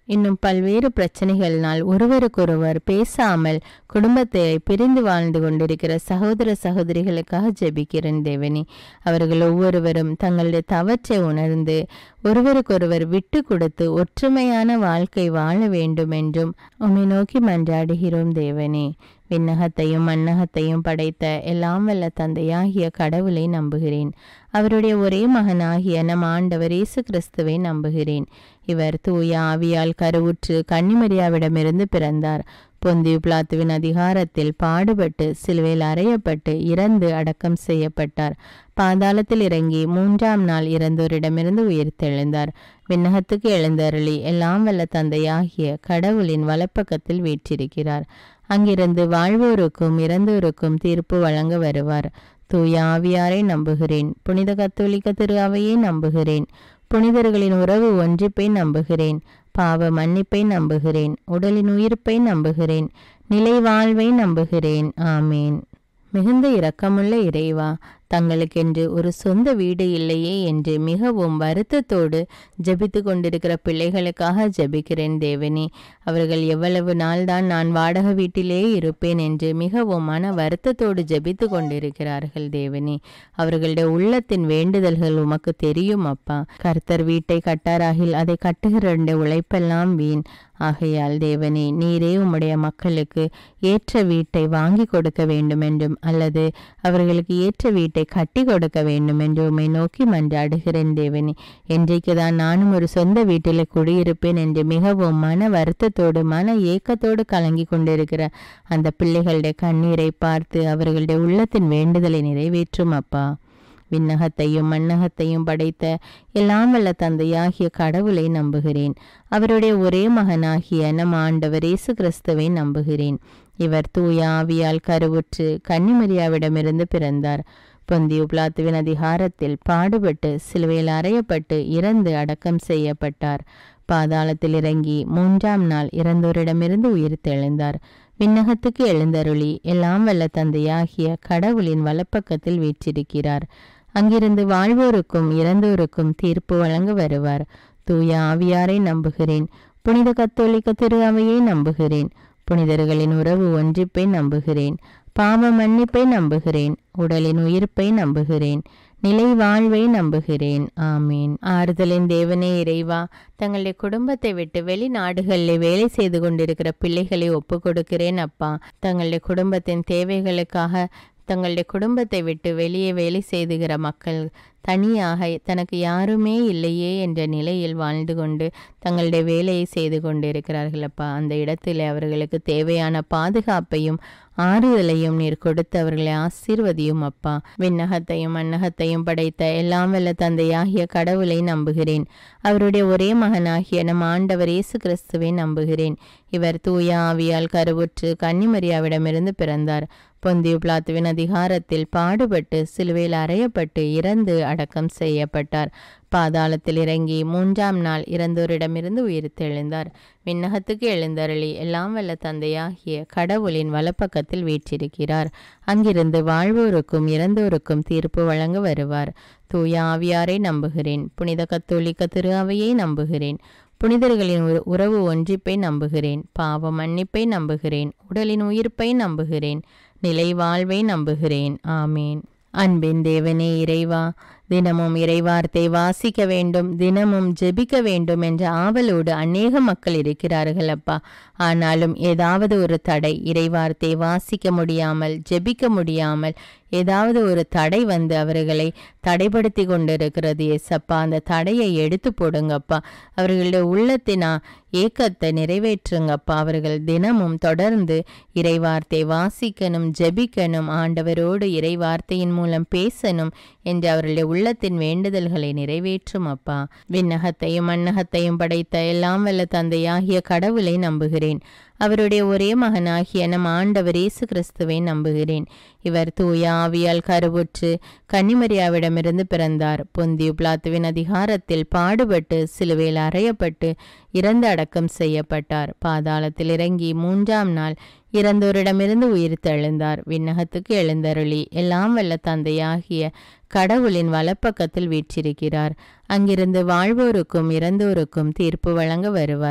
இன்னும் பல்வேறு பிரச்சனைகளினால் ஒருவருக்கொருவர் பேசாமல் குடும்பத்தை பிரிந்து வாழ்ந்து கொண்டிருக்கிற சகோதர சகோதரிகளுக்காக ஜெபிக்கிறேன் தேவனே அவர்கள் ஒவ்வொருவரும் தங்களுடைய தவற்றை உணர்ந்து ஒருவருக்கொருவர் விட்டு கொடுத்து ஒற்றுமையான வாழ்க்கை வாழ வேண்டும் என்றும் உம்மை நோக்கி மன்றாடுகிறோம் தேவனே விண்ணகத்தையும் மண்ணகத்தையும் படைத்த எல்லாம் வல்ல தந்தையாகிய கடவுளை நம்புகிறேன் அவருடைய ஒரே மகனாகிய நம் ஆண்டவர் இயேசு கிறிஸ்துவை நம்புகிறேன் இவர் தூய ஆவியால் கருவுற்று கன்னிமரியாவிடமிருந்து பிறந்தார் பொந்தியு பிளாத்துவின் அதிகாரத்தில் பாடுபட்டு சிலுவையில் அறையப்பட்டு இறந்து அடக்கம் செய்யப்பட்டார் பாதாளத்தில் இறங்கி மூன்றாம் நாள் இறந்தோரிடமிருந்து உயிர்த்தெழுந்தார் விண்ணகத்துக்கு எழுந்தருளி எல்லாம் வல்ல தந்தையாகிய கடவுளின் வலப்பக்கத்தில் வீற்றிருக்கிறார் அங்கிருந்து வாழ்வோருக்கும் இறந்தோருக்கும் தீர்ப்பு வழங்க வருவார் தூய ஆவியாரை நம்புகிறேன் புனித கத்தோலிக்க திரு அவையை நம்புகிறேன் புனிதர்களின் உறவு ஒன்றிப்பை நம்புகிறேன் பாவ மன்னிப்பை நம்புகிறேன் உடலின் உயிர்ப்பை நம்புகிறேன் நிலை வாழ்வை நம்புகிறேன் ஆமேன் மிகுந்த இரக்கமுள்ள இறைவா தங்களுக்கென்று ஒரு சொந்த வீடு இல்லையே என்று மிகவும் வருத்தத்தோடு ஜெபித்து கொண்டிருக்கிற பிள்ளைகளுக்காக ஜெபிக்கிறேன் தேவனே அவர்கள் எவ்வளவு நாள்தான் நான் வாடகை வீட்டிலே இருப்பேன் என்று மிகவும் மன வருத்தத்தோடு ஜெபித்து கொண்டிருக்கிறார்கள் தேவனே அவர்களுடைய உள்ளத்தின் வேண்டுதல்கள் உமக்கு தெரியும் அப்பா கர்த்தர் வீட்டை கட்டாராகில் அதை கட்டுகிற உழைப்பெல்லாம் வீண் ஆகையால் தேவனே நீரே உம்முடைய மக்களுக்கு ஏற்ற வீட்டை வாங்கி கொடுக்க வேண்டும் என்றும் அல்லது அவர்களுக்கு ஏற்ற வீட்டை கட்டி கொடுக்க வேண்டும் என்று உம்மை நோக்கி மன்றாடுகிறேன் தேவனே என்றைக்கு தான் நானும் ஒரு சொந்த வீட்டில் குடியிருப்பேன் என்று மிகவும் மன வருத்தத்தோடு மன ஏக்கத்தோடு கலங்கி கொண்டிருக்கிற அந்த பிள்ளைகளுடைய கண்ணீரை பார்த்து அவர்களுடைய உள்ளத்தின் வேண்டுதலை நிறைவேற்றும் அப்பா விண்ணகத்தையும் மண்ணகத்தையும் படைத்த எல்லாம் வல்ல தந்தையாகிய கடவுளை நம்புகிறேன் அவருடைய ஒரே மகனாகிய நம் ஆண்டவர் இயேசு கிறிஸ்துவை நம்புகிறேன் இவர் தூய ஆவியால் கருவுற்று கன்னிமரியாவிடமிருந்து பிறந்தார் பொந்தியு பிளாத்துவின் அதிகாரத்தில் பாடுபட்டு சிலுவையில் அறையப்பட்டு இறந்து அடக்கம் செய்யப்பட்டார் பாதாளத்தில் இறங்கி மூன்றாம் நாள் இறந்தோரிடமிருந்து உயிர் தெழுந்தார் விண்ணகத்துக்கு எழுந்தருளி எல்லாம் வல்ல தந்தையாகிய கடவுளின் வலப்பக்கத்தில் வீற்றிருக்கிறார் அங்கிருந்து வாழ்வோருக்கும் இறந்தோருக்கும் தீர்ப்பு வழங்க வருவார் தூய ஆவியாரை நம்புகிறேன் புனித கத்தோலிக்க திரு அவையை நம்புகிறேன் புனிதர்களின் உறவு ஒன்றிப்பை நம்புகிறேன் பாவ மன்னிப்பை நம்புகிறேன் உடலின் உயிர்ப்பை நம்புகிறேன் நிலை வாழ்வை நம்புகிறேன் ஆமீன் ஆறுதலின் தேவனே இறைவா தங்களுடைய குடும்பத்தை விட்டு வெளிநாடுகளில் வேலை செய்து கொண்டிருக்கிற பிள்ளைகளை ஒப்பு கொடுக்கிறேன் அப்பா தங்களுடைய குடும்பத்தின் தேவைகளுக்காக தங்களுடைய குடும்பத்தை விட்டு வெளியே வேலை செய்துகிற மக்கள் தனியாக தனக்கு யாருமே இல்லையே என்ற நிலையில் வாழ்ந்து கொண்டு தங்களுடைய வேலையை செய்து கொண்டிருக்கிறார்கள் அப்பா அந்த இடத்தில் அவர்களுக்கு தேவையான பாதுகாப்பையும் ஆறுதலையும் நீர் கொடுத்து அவர்களை ஆசீர்வதியும் அப்பா விண்ணகத்தையும் மண்ணகத்தையும் படைத்த எல்லாம் வல்ல தந்தையாகிய கடவுளை நம்புகிறேன் அவருடைய ஒரே மகனாகிய நம் ஆண்டவர் இயேசு கிறிஸ்துவை நம்புகிறேன் இவர் தூய ஆவியால் கருவுற்று கன்னிமரியாவிடமிருந்து பிறந்தார் பொந்தியு பிளாத்துவின் அதிகாரத்தில் பாடுபட்டு சிலுவையில் அறையப்பட்டு இறந்து அடக்கம் செய்யப்பட்டார் பாதாளத்தில் இறங்கி மூன்றாம் நாள் இறந்தோரிடமிருந்து உயிர் தெழுந்தார் விண்ணகத்துக்கு எழுந்தருளி எல்லாம் வல்ல தந்தையாகிய கடவுளின் வலப்பக்கத்தில் வீற்றிருக்கிறார் அங்கிருந்து வாழ்வோருக்கும் இறந்தோருக்கும் தீர்ப்பு வழங்க வருவார் தூய ஆவியாரை நம்புகிறேன் புனித கத்தோலிக்க திரு அவையை நம்புகிறேன் புனிதர்களின் உற- உறவு ஒன்றிப்பை நம்புகிறேன் பாவ மன்னிப்பை நம்புகிறேன் உடலின் உயிர்ப்பை நம்புகிறேன் நிலை வாழ்வை நம்புகிறேன் ஆமேன் அன்பின் தேவனே இறைவா தினமும் இறைவார்த்தை வாசிக்க வேண்டும் தினமும் ஜெபிக்க வேண்டும் என்ற ஆவலோடு அநேக மக்கள் இருக்கிறார்கள் அப்பா ஆனாலும் ஏதாவது ஒரு தடை இறைவார்த்தை வாசிக்க முடியாமல் ஜெபிக்க முடியாமல் ஏதாவது ஒரு தடை வந்து அவர்களை தடைப்படுத்தி கொண்டிருக்கிறது எஸ்அப்பா அந்த தடையை எடுத்து போடுங்கப்பா அவர்களுடைய உள்ளத்தினா ஏக்கத்தை நிறைவேற்றுங்கப்பா அவர்கள் தினமும் தொடர்ந்து இறைவார்த்தை வாசிக்கணும் ஜெபிக்கணும் ஆண்டவரோடு இறைவார்த்தையின் மூலம் பேசணும் என்று அவர்களுடைய உள்ளத்தின் வேண்டுதல்களை நிறைவேற்றும் அப்பா விண்ணகத்தையும் மண்ணகத்தையும் படைத்த எல்லாம் வல்ல தந்தையாகிய கடவுளை நம்புகிறேன் அவருடைய ஒரே மகனாகிய நம் ஆண்டவர் இயேசு கிறிஸ்துவை நம்புகிறேன் இவர் தூய ஆவியால் கருவுற்று கன்னிமரியாவிடமிருந்து பிறந்தார் பொந்தியு பிளாத்துவின் அதிகாரத்தில் பாடுபட்டு சிலுவையில் அறையப்பட்டு இறந்து அடக்கம் செய்யப்பட்டார் பாதாளத்தில் இறங்கி மூன்றாம் நாள் இறந்தோரிடமிருந்து உயிர் தெழுந்தார் விண்ணகத்துக்கு எழுந்தருளி எல்லாம் வல்ல தந்தையாகிய கடவுளின் வலப்பக்கத்தில் வீற்றிருக்கிறார் அங்கிருந்து வாழ்வோருக்கும் இறந்தோருக்கும் தீர்ப்பு வழங்க வருவார்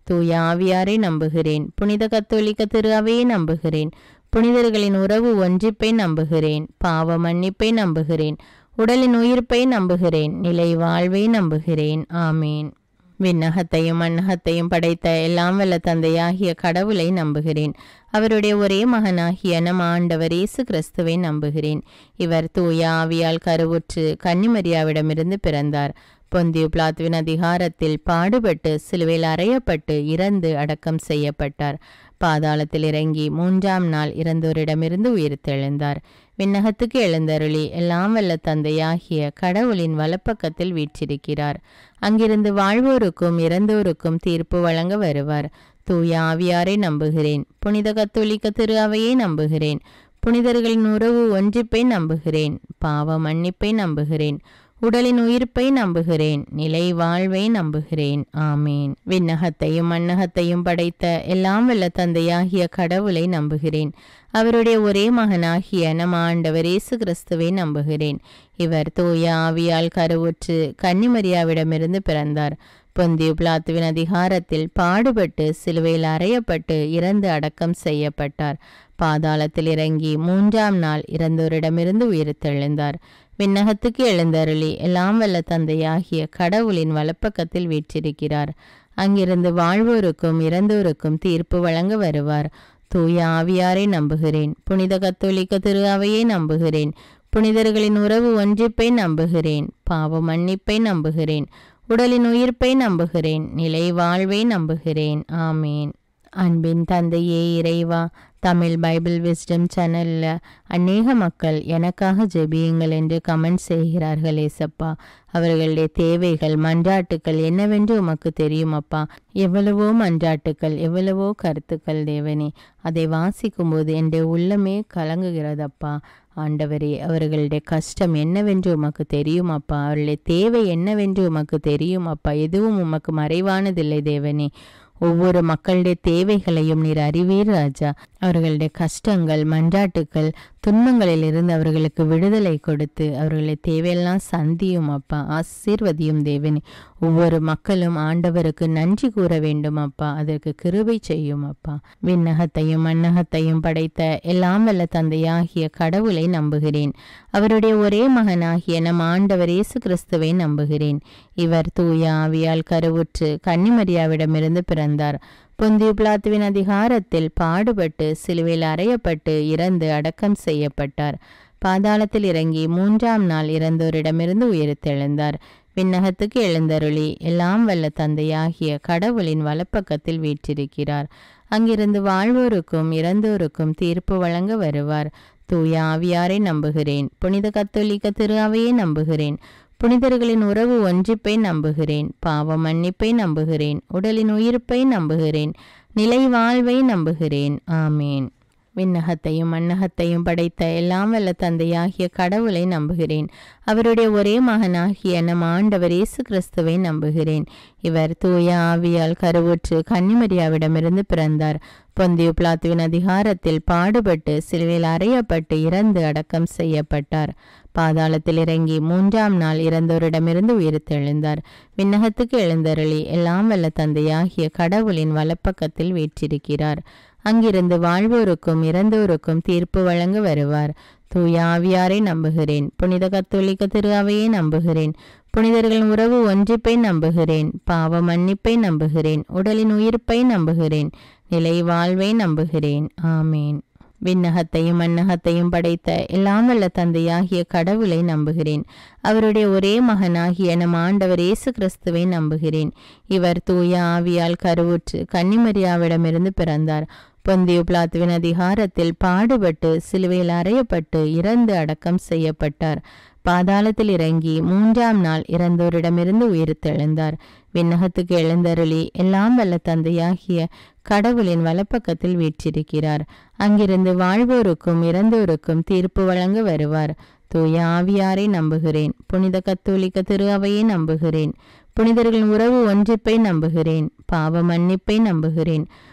தூய ஆவியாரை நம்புகிறேன் புனித கத்தோலிக்க திரு அவையை நம்புகிறேன் புனிதர்களின் உறவு ஒன்றிப்பை நம்புகிறேன் பாவ மன்னிப்பை நம்புகிறேன் உடலின் உயிர்ப்பை நம்புகிறேன் நிலை வாழ்வை நம்புகிறேன் ஆமேன் விண்ணகத்தையும் மண்ணகத்தையும் படைத்த எல்லாம் வல்ல தந்தையாகிய கடவுளை நம்புகிறேன் அவருடைய ஒரே மகனாகிய நம் ஆண்டவர் இயேசு கிறிஸ்துவை நம்புகிறேன் இவர் தூய ஆவியால் கருவுற்று கன்னிமரியாவிடமிருந்து பிறந்தார் பொந்தியு பிளாத்துவின் அதிகாரத்தில் பாடுபட்டு சிலுவையில் அறையப்பட்டு இறந்து அடக்கம் செய்யப்பட்டார் பாதாளத்தில் இறங்கி மூன்றாம் நாள் இறந்தோரிடமிருந்து உயிர்த்தெழுந்தார் விண்ணகத்துக்கு எழுந்தருளி எல்லாம் வல்ல தந்தையாகிய கடவுளின் வலப்பக்கத்தில் வீற்றிருக்கிறார் அங்கிருந்து வாழ்வோருக்கும் இறந்தோருக்கும் தீர்ப்பு வழங்க வருவார் தூய ஆவியாரை நம்புகிறேன் புனித கத்தோலிக்க திரு அவையை நம்புகிறேன் புனிதர்களின் உறவு ஒன்றிப்பை நம்புகிறேன் பாவ மன்னிப்பை நம்புகிறேன் உடலின் உயிர்ப்பை நம்புகிறேன் நிலை வாழ்வை நம்புகிறேன் ஆமேன் விண்ணகத்தையும் மண்ணகத்தையும் படைத்த எல்லாம் வல்ல தந்தையாகிய கடவுளை நம்புகிறேன் அவருடைய ஒரே மகனாகிய நம் ஆண்டவர் இயேசு கிறிஸ்துவை நம்புகிறேன் இவர் தூய ஆவியால் கருவுற்று கன்னிமரியாவிடமிருந்து பிறந்தார் பொந்திய பிளாத்துவின் அதிகாரத்தில் பாடுபட்டு சிலுவையில் அறையப்பட்டு இறந்து அடக்கம் செய்யப்பட்டார் பாதாளத்தில் இறங்கி மூன்றாம் நாள் இறந்தோரிடமிருந்து உயிர்த்தெழுந்தார் விண்ணகத்துக்கு எழுந்தருளி எல்லாம் வல்ல தந்தையாகிய கடவுளின் வலப்பக்கத்தில் வீற்றிருக்கிறார் அங்கிருந்து வாழ்வோருக்கும் இறந்தோருக்கும் தீர்ப்பு வழங்க வருவார் தூய ஆவியாரை நம்புகிறேன் புனித கத்தோலிக்க திரு அவையை நம்புகிறேன் புனிதர்களின் உறவு ஒன்றிப்பை நம்புகிறேன் பாவ மன்னிப்பை நம்புகிறேன் உடலின் உயிர்ப்பை நம்புகிறேன் நிலை வாழ்வை நம்புகிறேன் ஆமேன் அன்பின் தந்தையே இறைவா தமிழ் பைபிள் விஸ்டம் சேனலில் அநேக மக்கள் எனக்காக ஜெபியுங்கள் என்று கமெண்ட் செய்கிறார்கள் ஏசப்பா அவர்களுடைய தேவைகள் மன்றாட்டுக்கள் என்னவென்று உமக்கு தெரியும் அப்பா எவ்வளவோ மன்றாட்டுக்கள் எவ்வளவோ கருத்துக்கள் தேவனே அதை வாசிக்கும்போது என்னுடைய உள்ளமே கலங்குகிறதப்பா ஆண்டவரே அவர்களுடைய கஷ்டம் என்னவென்று உமக்கு தெரியும் அப்பா அவர்களுடைய தேவை என்னவென்று உமக்கு தெரியும் அப்பா எதுவும் உமக்கு மறைவானதில்லை தேவனே ஒவ்வொரு மக்களுடைய தேவைகளையும் நீர் அறிவீர் ராஜா அவர்களுடைய கஷ்டங்கள் மன்றாட்டுக்கள் துன்பங்களில் இருந்து அவர்களுக்கு விடுதலை கொடுத்து அவர்களை தேவையெல்லாம் சந்தியும் அப்பா ஆசீர்வதியும் தேவனே ஒவ்வொரு மக்களும் ஆண்டவருக்கு நன்றி கூற வேண்டும் அப்பா அதற்கு கிருபை செய்யும் அப்பா விண்ணகத்தையும் மண்ணகத்தையும் படைத்த எல்லாம் வல்ல தந்தையாகிய கடவுளை நம்புகிறேன் அவருடைய ஒரே மகனாகிய நம் ஆண்டவர் இயேசு கிறிஸ்துவை நம்புகிறேன் இவர் தூய ஆவியால் கருவுற்று கன்னிமரியாவிடமிருந்து பிறந்தார் பொந்திய பிளாத்துவின் அதிகாரத்தில் பாடுபட்டு சிலுவையில் அறையப்பட்டு இறந்து அடக்கம் செய்யப்பட்டார் பாதாளத்தில் இறங்கி மூன்றாம் நாள் இறந்தோரிடமிருந்து உயிர்த்தெழுந்தார் விண்ணகத்துக்கு எழுந்தருளி எல்லாம் வல்ல தந்தையாகிய கடவுளின் வலப்பக்கத்தில் வீற்றிருக்கிறார் அங்கிருந்து வாழ்வோருக்கும் இறந்தோருக்கும் தீர்ப்பு வழங்க வருவார் தூய ஆவியாரை நம்புகிறேன் புனித கத்தோலிக்க திரு அவையை நம்புகிறேன் புனிதர்களின் உறவு ஒன்றிப்பை நம்புகிறேன் பாவ மன்னிப்பை நம்புகிறேன் உடலின் உயிர்ப்பை நம்புகிறேன் நிலை வாழ்வை நம்புகிறேன் ஆமேன் விண்ணகத்தையும் மண்ணகத்தையும் படைத்த எல்லாம் வல்ல தந்தையாகிய கடவுளை நம்புகிறேன் அவருடைய ஒரே மகனாகிய நம் ஆண்டவர் இயேசு கிறிஸ்துவை நம்புகிறேன் இவர் தூய ஆவியால் கருவுற்று கன்னிமரியாவிடமிருந்து பிறந்தார் பொந்திய பிளாத்துவின் அதிகாரத்தில் பாடுபட்டு சிலுவையில் அறையப்பட்டு இறந்து அடக்கம் செய்யப்பட்டார் பாதாளத்தில் இறங்கி மூன்றாம் நாள் இறந்தோரிடமிருந்து உயிர்த்தெழுந்தார் விண்ணகத்துக்கு எழுந்தருளி எல்லாம் வல்ல தந்தையாகிய கடவுளின் வலப்பக்கத்தில் வீற்றிருக்கிறார் அங்கிருந்து வாழ்வோருக்கும் இறந்தோருக்கும் தீர்ப்பு வழங்க வருவார் தூய ஆவியாரை நம்புகிறேன் புனித கத்தோலிக்க திரு அவையை நம்புகிறேன் புனிதர்களின் உறவு ஒன்றிப்பை நம்புகிறேன் பாவ மன்னிப்பை நம்புகிறேன் உடலின் உயிர்ப்பை நம்புகிறேன் நிலை வாழ்வை நம்புகிறேன் ஆமேன் விண்ணகத்தையும் மண்ணகத்தையும் படைத்த எல்லாம் வல்ல தந்தையாகிய கடவுளை நம்புகிறேன் அவருடைய ஒரே மகனாகிய நம் ஆண்டவர் இயேசு கிறிஸ்துவை நம்புகிறேன் இவர் தூய ஆவியால் கருவுற்று கன்னிமரியாவிடமிருந்து பிறந்தார் பொந்திய பிளாத்துவின் அதிகாரத்தில் பாடுபட்டு சிலுவையில் அறையப்பட்டு இறந்து அடக்கம் செய்யப்பட்டார் பாதாளத்தில் இறங்கி மூன்றாம் நாள் இறந்தோரிடமிருந்து உயிர்த்தெழுந்தார் விண்ணகத்துக்கு எழுந்தருளி எல்லாம் வல்ல தந்தையாகிய கடவுளின் வலப்பக்கத்தில் வீற்றிருக்கிறார் அங்கிருந்து வாழ்வோருக்கும் இறந்தோருக்கும் தீர்ப்பு வழங்க வருவார் தூய ஆவியாரை நம்புகிறேன் புனித கத்தோலிக்க திரு அவையை நம்புகிறேன் புனிதர்களின் உறவு ஒன்றிப்பை நம்புகிறேன் பாவ மன்னிப்பை நம்புகிறேன்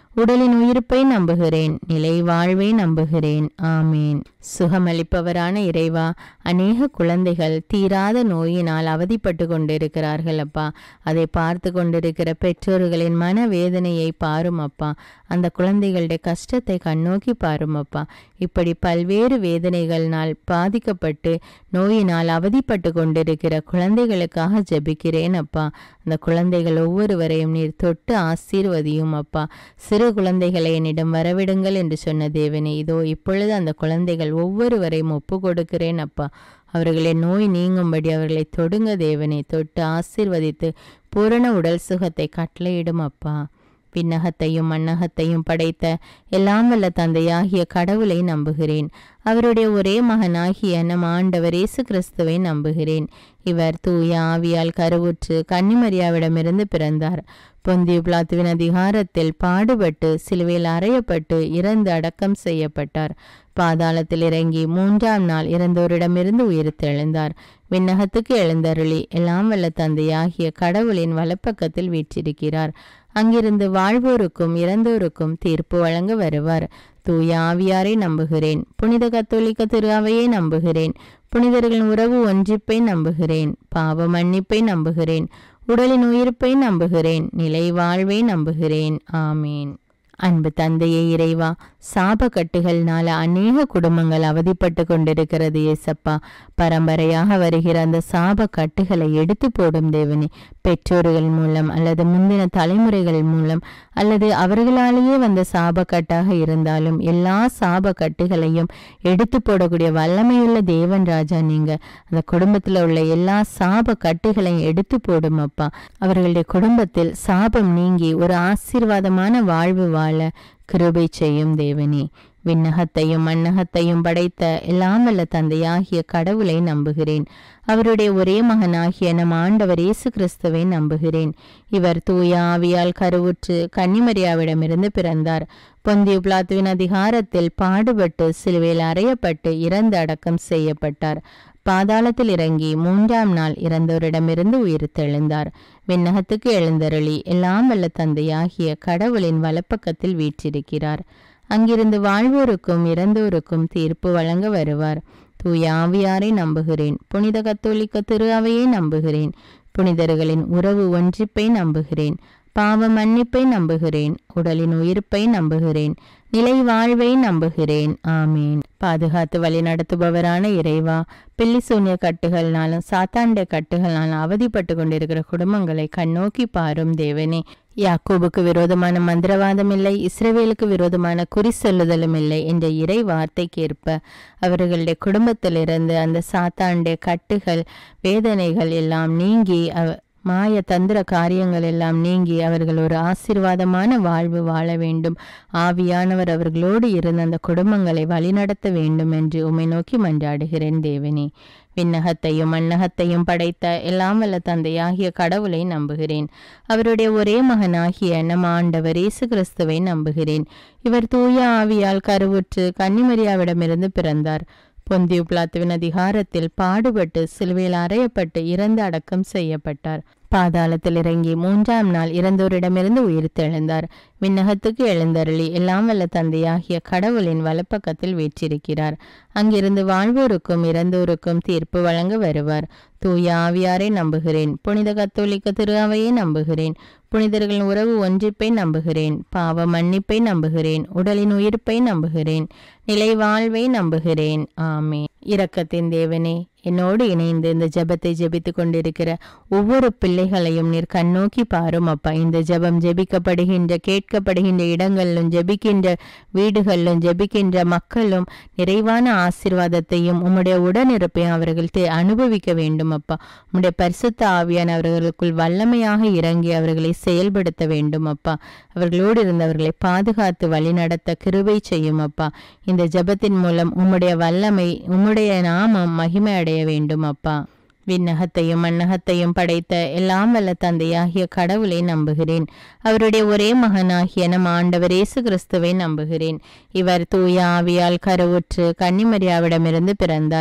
உடலின் உயிர்ப்பை நம்புகிறேன் நிலை வாழ்வை நம்புகிறேன் ஆமேன் சுகமளிப்பவரான இறைவா அநேக குழந்தைகள் தீராத நோயினால் அவதிப்பட்டு கொண்டிருக்கிறார்கள் அப்பா அதை பார்த்து கொண்டிருக்கிற பெற்றோர்களின் மனவேதனையை பாரும் அப்பா அந்த குழந்தைகளுடைய கஷ்டத்தை கண்ணோக்கி பாரும் அப்பா இப்படி பல்வேறு வேதனைகள்னால் பாதிக்கப்பட்டு நோயினால் அவதிப்பட்டு கொண்டிருக்கிற குழந்தைகளுக்காக ஜெபிக்கிறேன் அப்பா அந்த குழந்தைகள் ஒவ்வொருவரையும் நீர் தொட்டு ஆசீர்வதியும் அப்பா சிறு குழந்தைகளை என்னிடம் வரவிடுங்கள் என்று சொன்ன தேவனே இதோ இப்பொழுது அந்த குழந்தைகள் ஒவ்வொருவரையும் ஒப்பு கொடுக்கிறேன் அப்பா அவர்களின் நோய் நீங்கும்படி அவர்களை தொடுங்க தேவனே தொட்டு ஆசீர்வதித்து பூரண உடல் சுகத்தை கட்டளையிடும் அப்பா விண்ணகத்தையும் மண்ணகத்தையும் படைத்த எல்லாம் வல்ல தந்தையாகிய கடவுளை நம்புகிறேன் அவருடைய ஒரே மகனாகிய நம் ஆண்டவர் இயேசு கிறிஸ்துவை நம்புகிறேன் இவர் தூய ஆவியால் கருவுற்று கன்னிமரியாவிடமிருந்து பிறந்தார் பொந்திய பிளாத்துவின் அதிகாரத்தில் பாடுபட்டு சிலுவையில் அறையப்பட்டு இறந்து அடக்கம் செய்யப்பட்டார் பாதாளத்தில் இறங்கி மூன்றாம் நாள் இறந்தோரிடமிருந்து உயிர்த்தெழுந்தார் விண்ணகத்துக்கு எழுந்தருளி எல்லாம் வல்ல தந்தையாகிய கடவுளின் வலப்பக்கத்தில் வீற்றிருக்கிறார் அங்கிருந்து வாழ்வோருக்கும் இறந்தோருக்கும் தீர்ப்பு வழங்க வருவார் தூய ஆவியாரை நம்புகிறேன் புனித கத்தோலிக்க திரு அவையை நம்புகிறேன் புனிதர்களின் உறவு ஒன்றிப்பை நம்புகிறேன் பாவ மன்னிப்பை நம்புகிறேன் உடலின் உயிர்ப்பை நம்புகிறேன் நிலை வாழ்வை நம்புகிறேன் ஆமேன் அன்பு தந்தையே இறைவா சாப கட்டுகள்னால அநேக குடும்பங்கள் அவதிப்பட்டு கொண்டிருக்கிறது ஏசப்பா பரம்பரையாக வருகிற அந்த சாப கட்டுகளை எடுத்து போடும் தேவனே பெற்றோர்கள் மூலம் அல்லது முந்தின தலைமுறைகள் மூலம் அல்லது அவர்களாலேயே வந்த சாப கட்டாக இருந்தாலும் எல்லா சாப கட்டுகளையும் எடுத்து போடக்கூடிய வல்லமையுள்ள தேவன் ராஜா நீங்க அந்த குடும்பத்தில் உள்ள எல்லா சாப கட்டுகளையும் எடுத்து போடும் அப்பா அவர்களுடைய குடும்பத்தில் சாபம் நீங்கி ஒரு ஆசீர்வாதமான வாழ்வு வாழ கிருபை செய்யும் தேவனே விண்ணகத்தையும் மண்ணகத்தையும் படைத்த எல்லாம் வல்ல தந்தையாகிய கடவுளை நம்புகிறேன் அவருடைய ஒரே மகனாகிய நம் ஆண்டவர் இயேசு கிறிஸ்துவை நம்புகிறேன் இவர் தூய ஆவியால் கருவுற்று கன்னிமரியாவிடமிருந்து பிறந்தார் பொந்திய பிளாத்துவின் அதிகாரத்தில் பாடுபட்டு சிலுவையில் அறையப்பட்டு இறந்து அடக்கம் செய்யப்பட்டார் பாதாளத்தில் இறங்கி மூன்றாம் நாள் இறந்தோரிடமிருந்து உயிர் தெழுந்தார் விண்ணகத்துக்கு எழுந்தருளி எல்லாம் வல்ல தந்தையாகிய கடவுளின் வலப்பக்கத்தில் வீற்றிருக்கிறார் அங்கிருந்து வாழ்வோருக்கும் இறந்தோருக்கும் தீர்ப்பு வழங்க வருவார் தூய ஆவியாரை நம்புகிறேன் புனித கத்தோலிக்க திரு அவையை நம்புகிறேன் புனிதர்களின் உறவு ஒன்றிப்பை நம்புகிறேன் பாவ மன்னிப்பை நம்புகிறேன் உடலின் உயிர்ப்பை நம்புகிறேன் நிலை வாழ்வை நம்புகிறேன் ஆமீன் பாதுகாத்து வழி நடத்துபவரான இறைவா பில்லி சூன்ய கட்டுகள்னாலும் சாத்தாண்ட கட்டுகள்னாலும் அவதிப்பட்டு கொண்டிருக்கிற குடும்பங்களை கண்ணோக்கி பாரும் தேவனே யாக்கோபுக்கு விரோதமான மந்திரவாதம் இல்லை இஸ்ரவேலுக்கு விரோதமான குறி சொல்லுதலும் இல்லை என்ற இறை வார்த்தைக்கேற்ப அவர்களுடைய குடும்பத்திலிருந்து அந்த சாத்தாண்ட கட்டுகள் வேதனைகள் எல்லாம் நீங்கி அவ மாய தந்திர காரியங்கள் எல்லாம் நீங்கி அவர்கள் ஒரு ஆசீர்வாதமான வாழ்வு வாழ வேண்டும் ஆவியானவர் அவர்களோடு இருந்து அந்த குடும்பங்களை வழிநடத்த வேண்டும் என்று உமை நோக்கி மன்றாடுகிறேன் தேவனே விண்ணகத்தையும் மண்ணகத்தையும் படைத்த எல்லாம் வல்ல தந்தையாகிய கடவுளை நம்புகிறேன் அவருடைய ஒரே மகனாகிய நம் ஆண்டவர் இயேசு கிறிஸ்துவை நம்புகிறேன் இவர் தூய ஆவியால் கருவுற்று கன்னிமரியாவிடமிருந்து பிறந்தார் பொந்தியு பிளாத்துவின் அதிகாரத்தில் பாடுபட்டு சிலுவையில் அறையப்பட்டு இறந்து அடக்கம் செய்யப்பட்டார் பாதாளத்தில் இறங்கி மூன்றாம் நாள் இறந்தோரிடமிருந்து உயிர் தெழுந்தார் விண்ணகத்துக்கு எழுந்தருளி எல்லாம் வல்ல தந்தையாகிய கடவுளின் வலப்பக்கத்தில் வீற்றிருக்கிறார் அங்கிருந்து வாழ்வோருக்கும் இறந்தோருக்கும் தீர்ப்பு வழங்க வருவார் தூய ஆவியாரை நம்புகிறேன் புனித கத்தோலிக்க திரு அவையை நம்புகிறேன் புனிதர்களின் உறவு ஒன்றிப்பை நம்புகிறேன் பாவ மன்னிப்பை நம்புகிறேன் உடலின் உயிர்ப்பை நம்புகிறேன் நிலை வாழ்வை நம்புகிறேன் ஆமே இரக்கத்தின் தேவனே என்னோடு இணைந்து இந்த ஜெபத்தை ஜெபித்து கொண்டிருக்கிற ஒவ்வொரு பிள்ளைகளையும் நீர் கண்ணோக்கி பாரும் அப்பா இந்த ஜெபம் ஜெபிக்கப்படுகின்ற கேட்கப்படுகின்ற இடங்களிலும் ஜெபிக்கின்ற வீடுகளிலும் ஜெபிக்கின்ற மக்களும் நிறைவான ஆசிர்வாதத்தையும் உம்முடைய உடனிருப்பையும் அவர்கள் தே- அனுபவிக்க வேண்டும் அப்பா உம்முடைய பரிசுத்த ஆவியான அவர்களுக்குள் வல்லமையாக இறங்கி அவர்களை செயல்படுத்த வேண்டும் அப்பா அவர்களோடு இருந்தவர்களை பாதுகாத்து வழிநடத்த கிருபை செய்யும் அப்பா இந்த ஜெபத்தின் மூலம் உம்முடைய வல்லமை உம்முடைய நாமம் மகிமை அடைய வேண்டும் அப்பா விண்ணகத்தையும் மண்ணகத்தையும் படைத்த எல்லாம் வல்ல தந்தையாகிய கடவுளை நம்புகிறேன் அவருடைய ஒரே மகனாகிய நம் ஆண்டவர் இயேசு கிறிஸ்துவை நம்புகிறேன் இவர் தூய ஆவியால் கருவுற்று கன்னிமரியாவிடமிருந்து பிறந்தார்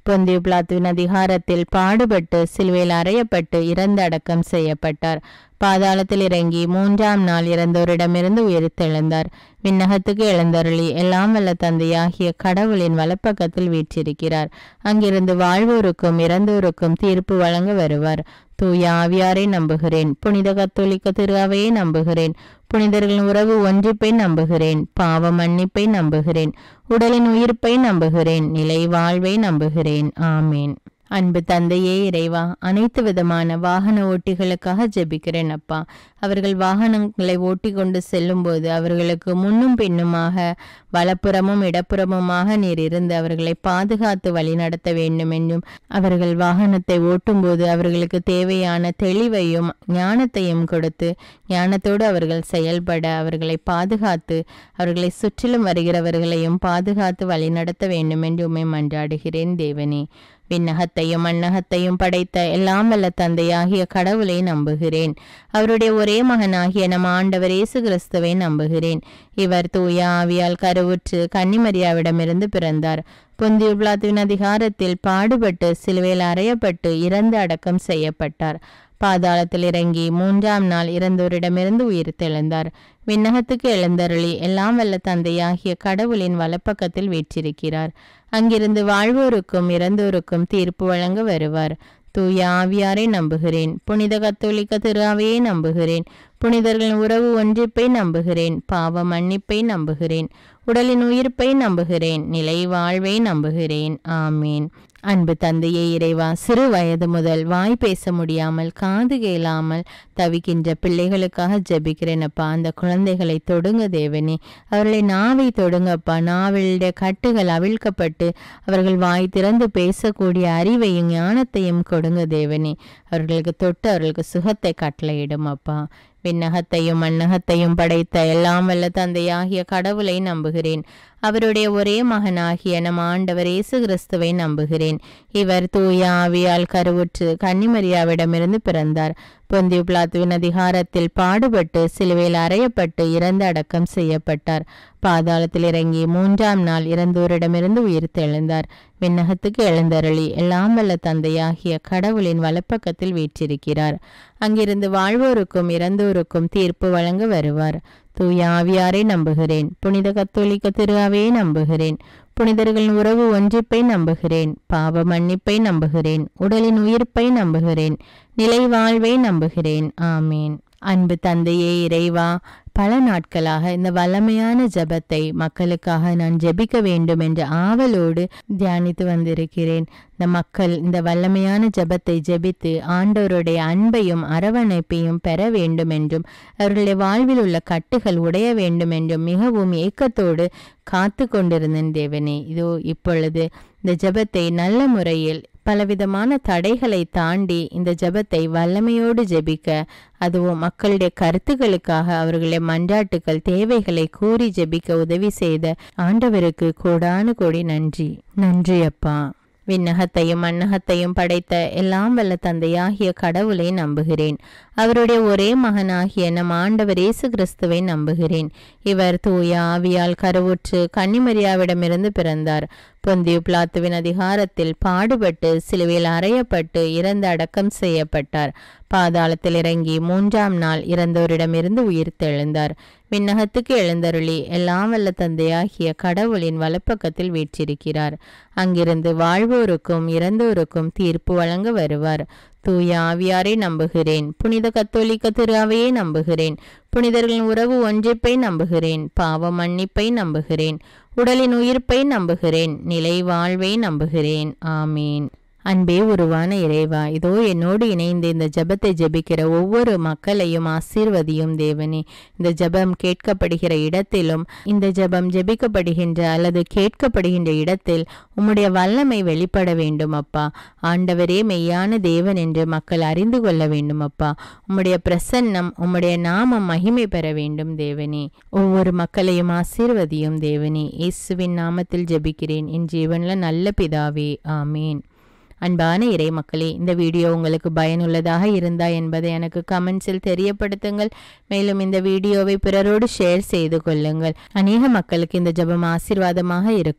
பொந்திய பிளாத்துவின் அதிகாரத்தில் பாடுபட்டு சிலுவையில் அறையப்பட்டு இறந்து அடக்கம் செய்யப்பட்டார் பாதாளத்தில் இறங்கி மூன்றாம் நாள் இறந்தோரிடமிருந்து உயிர்த்தெழுந்தார் விண்ணகத்துக்கு எழுந்தருளி எல்லாம் வல்ல தந்தையாகிய கடவுளின் வலப்பக்கத்தில் வீற்றிருக்கிறார் அங்கிருந்து வாழ்வோருக்கும் இறந்தோருக்கும் தீர்ப்பு வழங்க வருவார் தூய ஆவியாரை நம்புகிறேன் புனித கத்தோலிக்க திருவாவையை நம்புகிறேன் புனிதர்களின் உறவு ஒன்றிப்பை நம்புகிறேன் பாவ மன்னிப்பை நம்புகிறேன் உடலின் உயிர்ப்பை நம்புகிறேன் நிலை வாழ்வை நம்புகிறேன் ஆமேன் அன்பு தந்தையே இறைவா அனைத்து விதமான வாகன ஓட்டிகளுக்காக ஜெபிக்கிறேன் அப்பா அவர்கள் வாகனங்களை ஓட்டி கொண்டு செல்லும்போது அவர்களுக்கு முன்னும் பின்னுமாக வலப்புறமும் இடப்புறமுமாக நீர் இருந்து அவர்களை பாதுகாத்து வழிநடத்த வேண்டும் என்றும் அவர்கள் வாகனத்தை ஓட்டும்போது அவர்களுக்கு தேவையான தெளிவையும் ஞானத்தையும் கொடுத்து ஞானத்தோடு அவர்கள் செயல்பட அவர்களை பாதுகாத்து அவர்களை சுற்றிலும் வருகிறவர்களையும் பாதுகாத்து வழிநடத்த வேண்டும் என்று உண்மை மன்றாடுகிறேன் தேவனே விண்ணகத்தையும் மண்ணகத்தையும் படைத்த எல்லாம் வல்ல தந்தையாகிய கடவுளை நம்புகிறேன் அவருடைய ஒரே மகனாகிய நம் ஆண்டவர் இயேசு கிறிஸ்துவை நம்புகிறேன் இவர் தூய ஆவியால் கருவுற்று கன்னிமரியாவிடமிருந்து பிறந்தார் பொந்திய பிளாத்துவின் அதிகாரத்தில் பாடுபட்டு சிலுவையில் அறையப்பட்டு இறந்து அடக்கம் செய்யப்பட்டார் பாதாளத்தில் இறங்கி மூன்றாம் நாள் இறந்தோரிடமிருந்து உயிர் தெழுந்தார் விண்ணகத்துக்கு எழுந்தருளி எல்லாம் வல்ல தந்தையாகிய கடவுளின் வலப்பக்கத்தில் வீற்றிருக்கிறார் அங்கிருந்து வாழ்வோருக்கும் இறந்தோருக்கும் தீர்ப்பு வழங்க வருவார் தூய ஆவியாரை நம்புகிறேன் புனித கத்தோலிக்க திருவாவையை நம்புகிறேன் புனிதர்களின் உறவு ஒன்றிப்பை நம்புகிறேன் பாவ மன்னிப்பை நம்புகிறேன் உடலின் உயிர்ப்பை நம்புகிறேன் நிலை வாழ்வை நம்புகிறேன் ஆமீன் அன்பு தந்தையே இறைவா சிறு வயது முதல் வாய் பேச முடியாமல் காது கேளாமல் தவிக்கின்ற பிள்ளைகளுக்காக ஜெபிக்கிறேனப்பா அந்த குழந்தைகளை தொடுங்க தேவனே அவர்களை நாவை தொடுங்கப்பா நாவிலுடைய கட்டுகள் அவிழ்க்கப்பட்டு அவர்கள் வாய் திறந்து பேசக்கூடிய அறிவையும் ஞானத்தையும் கொடுங்க தேவனே அவர்களுக்கு தொட்டு அவர்களுக்கு சுகத்தை கட்டளையிடும் அப்பா விண்ணகத்தையும் மண்ணகத்தையும் படைத்த எல்லாம் வல்ல தந்தையாகிய கடவுளை நம்புகிறேன் அவருடைய ஒரே மகனாகிய நம் ஆண்டவர் இயேசு கிறிஸ்துவை நம்புகிறேன் இவர் தூய ஆவியால் கருவுற்று கன்னிமரியாவிடமிருந்து பிறந்தார் பொந்திய பிளாத்துவின் அதிகாரத்தில் பாடுபட்டு சிலுவையில் அறையப்பட்டு இறந்து அடக்கம் செய்யப்பட்டார் பாதாளத்தில் இறங்கி மூன்றாம் நாள் இறந்தோரிடமிருந்து உயிர் தெழுந்தார் விண்ணகத்துக்கு எழுந்தருளி எல்லாம் வல்ல தந்தையாகிய கடவுளின் வலப்பக்கத்தில் வீற்றிருக்கிறார் அங்கிருந்து வாழ்வோருக்கும் இறந்தோருக்கும் தீர்ப்பு வழங்க வருவார் தூய ஆவியாரை நம்புகிறேன் புனித கத்தோலிக்க திருவாவையை நம்புகிறேன் புனிதர்களின் உறவு ஒன்றிப்பை நம்புகிறேன் பாவ மன்னிப்பை நம்புகிறேன் உடலின் உயிர்ப்பை நம்புகிறேன் நிலை வாழ்வை நம்புகிறேன் ஆமேன் அன்பு தந்தையே இறைவா பல நாட்களாக இந்த வல்லமையான ஜெபத்தை மக்களுக்காக நான் ஜெபிக்க வேண்டும் என்ற ஆவலோடு தியானித்து வந்திருக்கிறேன் இந்த மக்கள் இந்த வல்லமையான ஜெபத்தை ஜெபித்து ஆண்டவருடைய அன்பையும் அரவணைப்பையும் பெற வேண்டும் என்றும் அவர்களுடைய வாழ்வில் உள்ள கட்டுகள் உடைய வேண்டும் என்றும் மிகவும் ஏக்கத்தோடு காத்து கொண்டிருந்தேன் தேவனே இதோ இப்பொழுது இந்த ஜெபத்தை நல்ல முறையில் பலவிதமான தடைகளை தாண்டி இந்த ஜெபத்தை வல்லமையோடு ஜெபிக்க அதுவும் மக்களுடைய கருத்துக்களுக்காக அவர்களுடைய மன்றாட்டுக்கள் தேவைகளை கூறி ஜெபிக்க உதவி செய்த ஆண்டவருக்கு கோடானு கோடி நன்றி நன்றி அப்பா விண்ணகத்தையும் மண்ணகத்தையும் படைத்த எல்லாம் வல்ல தந்தையாகிய கடவுளை நம்புகிறேன் அவருடைய ஒரே மகனாகிய நம் ஆண்டவர் இயேசு கிறிஸ்துவை நம்புகிறேன் இவர் தூய ஆவியால் கருவுற்று கன்னிமரியாவிடமிருந்து பிறந்தார் பொந்தியு பிளாத்துவின் அதிகாரத்தில் பாடுபட்டு சிலுவையில் அறையப்பட்டு இறந்து அடக்கம் செய்யப்பட்டார் பாதாளத்தில் இறங்கி மூன்றாம் நாள் இறந்தோரிடமிருந்து உயிர் தெழுந்தார் விண்ணகத்துக்கு எழுந்தருளி எல்லாம் வல்ல தந்தையாகிய கடவுளின் வலப்பக்கத்தில் வீற்றிருக்கிறார் அங்கிருந்து வாழ்வோருக்கும் இறந்தோருக்கும் தீர்ப்பு வழங்க வருவார் தூய ஆவியாரை நம்புகிறேன் புனித கத்தோலிக்க திருவாவையை நம்புகிறேன் புனிதர்களின் உறவு ஒன்றிப்பை நம்புகிறேன் பாவ மன்னிப்பை நம்புகிறேன் உடலின் உயிர்ப்பை நம்புகிறேன் நிலை வாழ்வை நம்புகிறேன் ஆமீன் அன்பே உருவான இறைவா இதோ என்னோடு இணைந்து இந்த ஜெபத்தை ஜெபிக்கிற ஒவ்வொரு மக்களையும் ஆசீர்வதியும் தேவனே இந்த ஜெபம் கேட்கப்படுகிற இடத்திலும் இந்த ஜெபம் ஜெபிக்கப்படுகின்ற அல்லது கேட்கப்படுகின்ற இடத்தில் உம்முடைய வல்லமை வெளிப்பட வேண்டும் அப்பா ஆண்டவரே மெய்யான தேவன் என்று மக்கள் அறிந்து கொள்ள வேண்டும் அப்பா உம்முடைய பிரசன்னம் உம்முடைய நாமம் மகிமை பெற வேண்டும் தேவனே ஒவ்வொரு மக்களையும் ஆசீர்வதியும் தேவனே இயேசுவின் நாமத்தில் ஜெபிக்கிறேன் என் ஜீவன்ல நல்ல பிதாவே ஆமேன் அன்பான இறை மக்களே இந்த வீடியோ உங்களுக்கு பயனுள்ளதாக இருந்தா என்பதை எனக்கு கமெண்ட்ஸில் தெரியப்படுத்துங்கள் மேலும் இந்த வீடியோவை பிறரோடு ஷேர் செய்து கொள்ளுங்கள் அநேக மக்களுக்கு இந்த ஜெபம் ஆசீர்வாதமாக இருக்கும்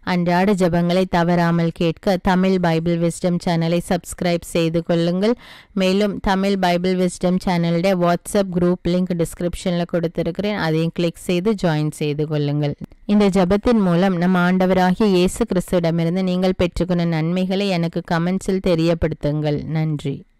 அன்றாட ஜெபங்களை தவறாமல் கேட்க தமிழ் பைபிள் விஸ்டம் சேனலை சப்ஸ்கிரைப் செய்து கொள்ளுங்கள் மேலும் தமிழ் பைபிள் விஸ்டம் சேனலுடைய வாட்ஸ்அப் குரூப் லிங்க் டிஸ்கிரிப்ஷனில் கொடுத்திருக்கிறேன் அதையும் கிளிக் செய்து ஜாயின் செய்து கொள்ளுங்கள் இந்த ஜெபத்தின் மூலம் நம் ஆண்டவராகிய இயேசு கிறிஸ்துவிடமிருந்து நீங்கள் பெற்றுக்கொண்ட நன்மைகளை எனக்கு கமெண்ட்ஸில் தெரியப்படுத்துங்கள் நன்றி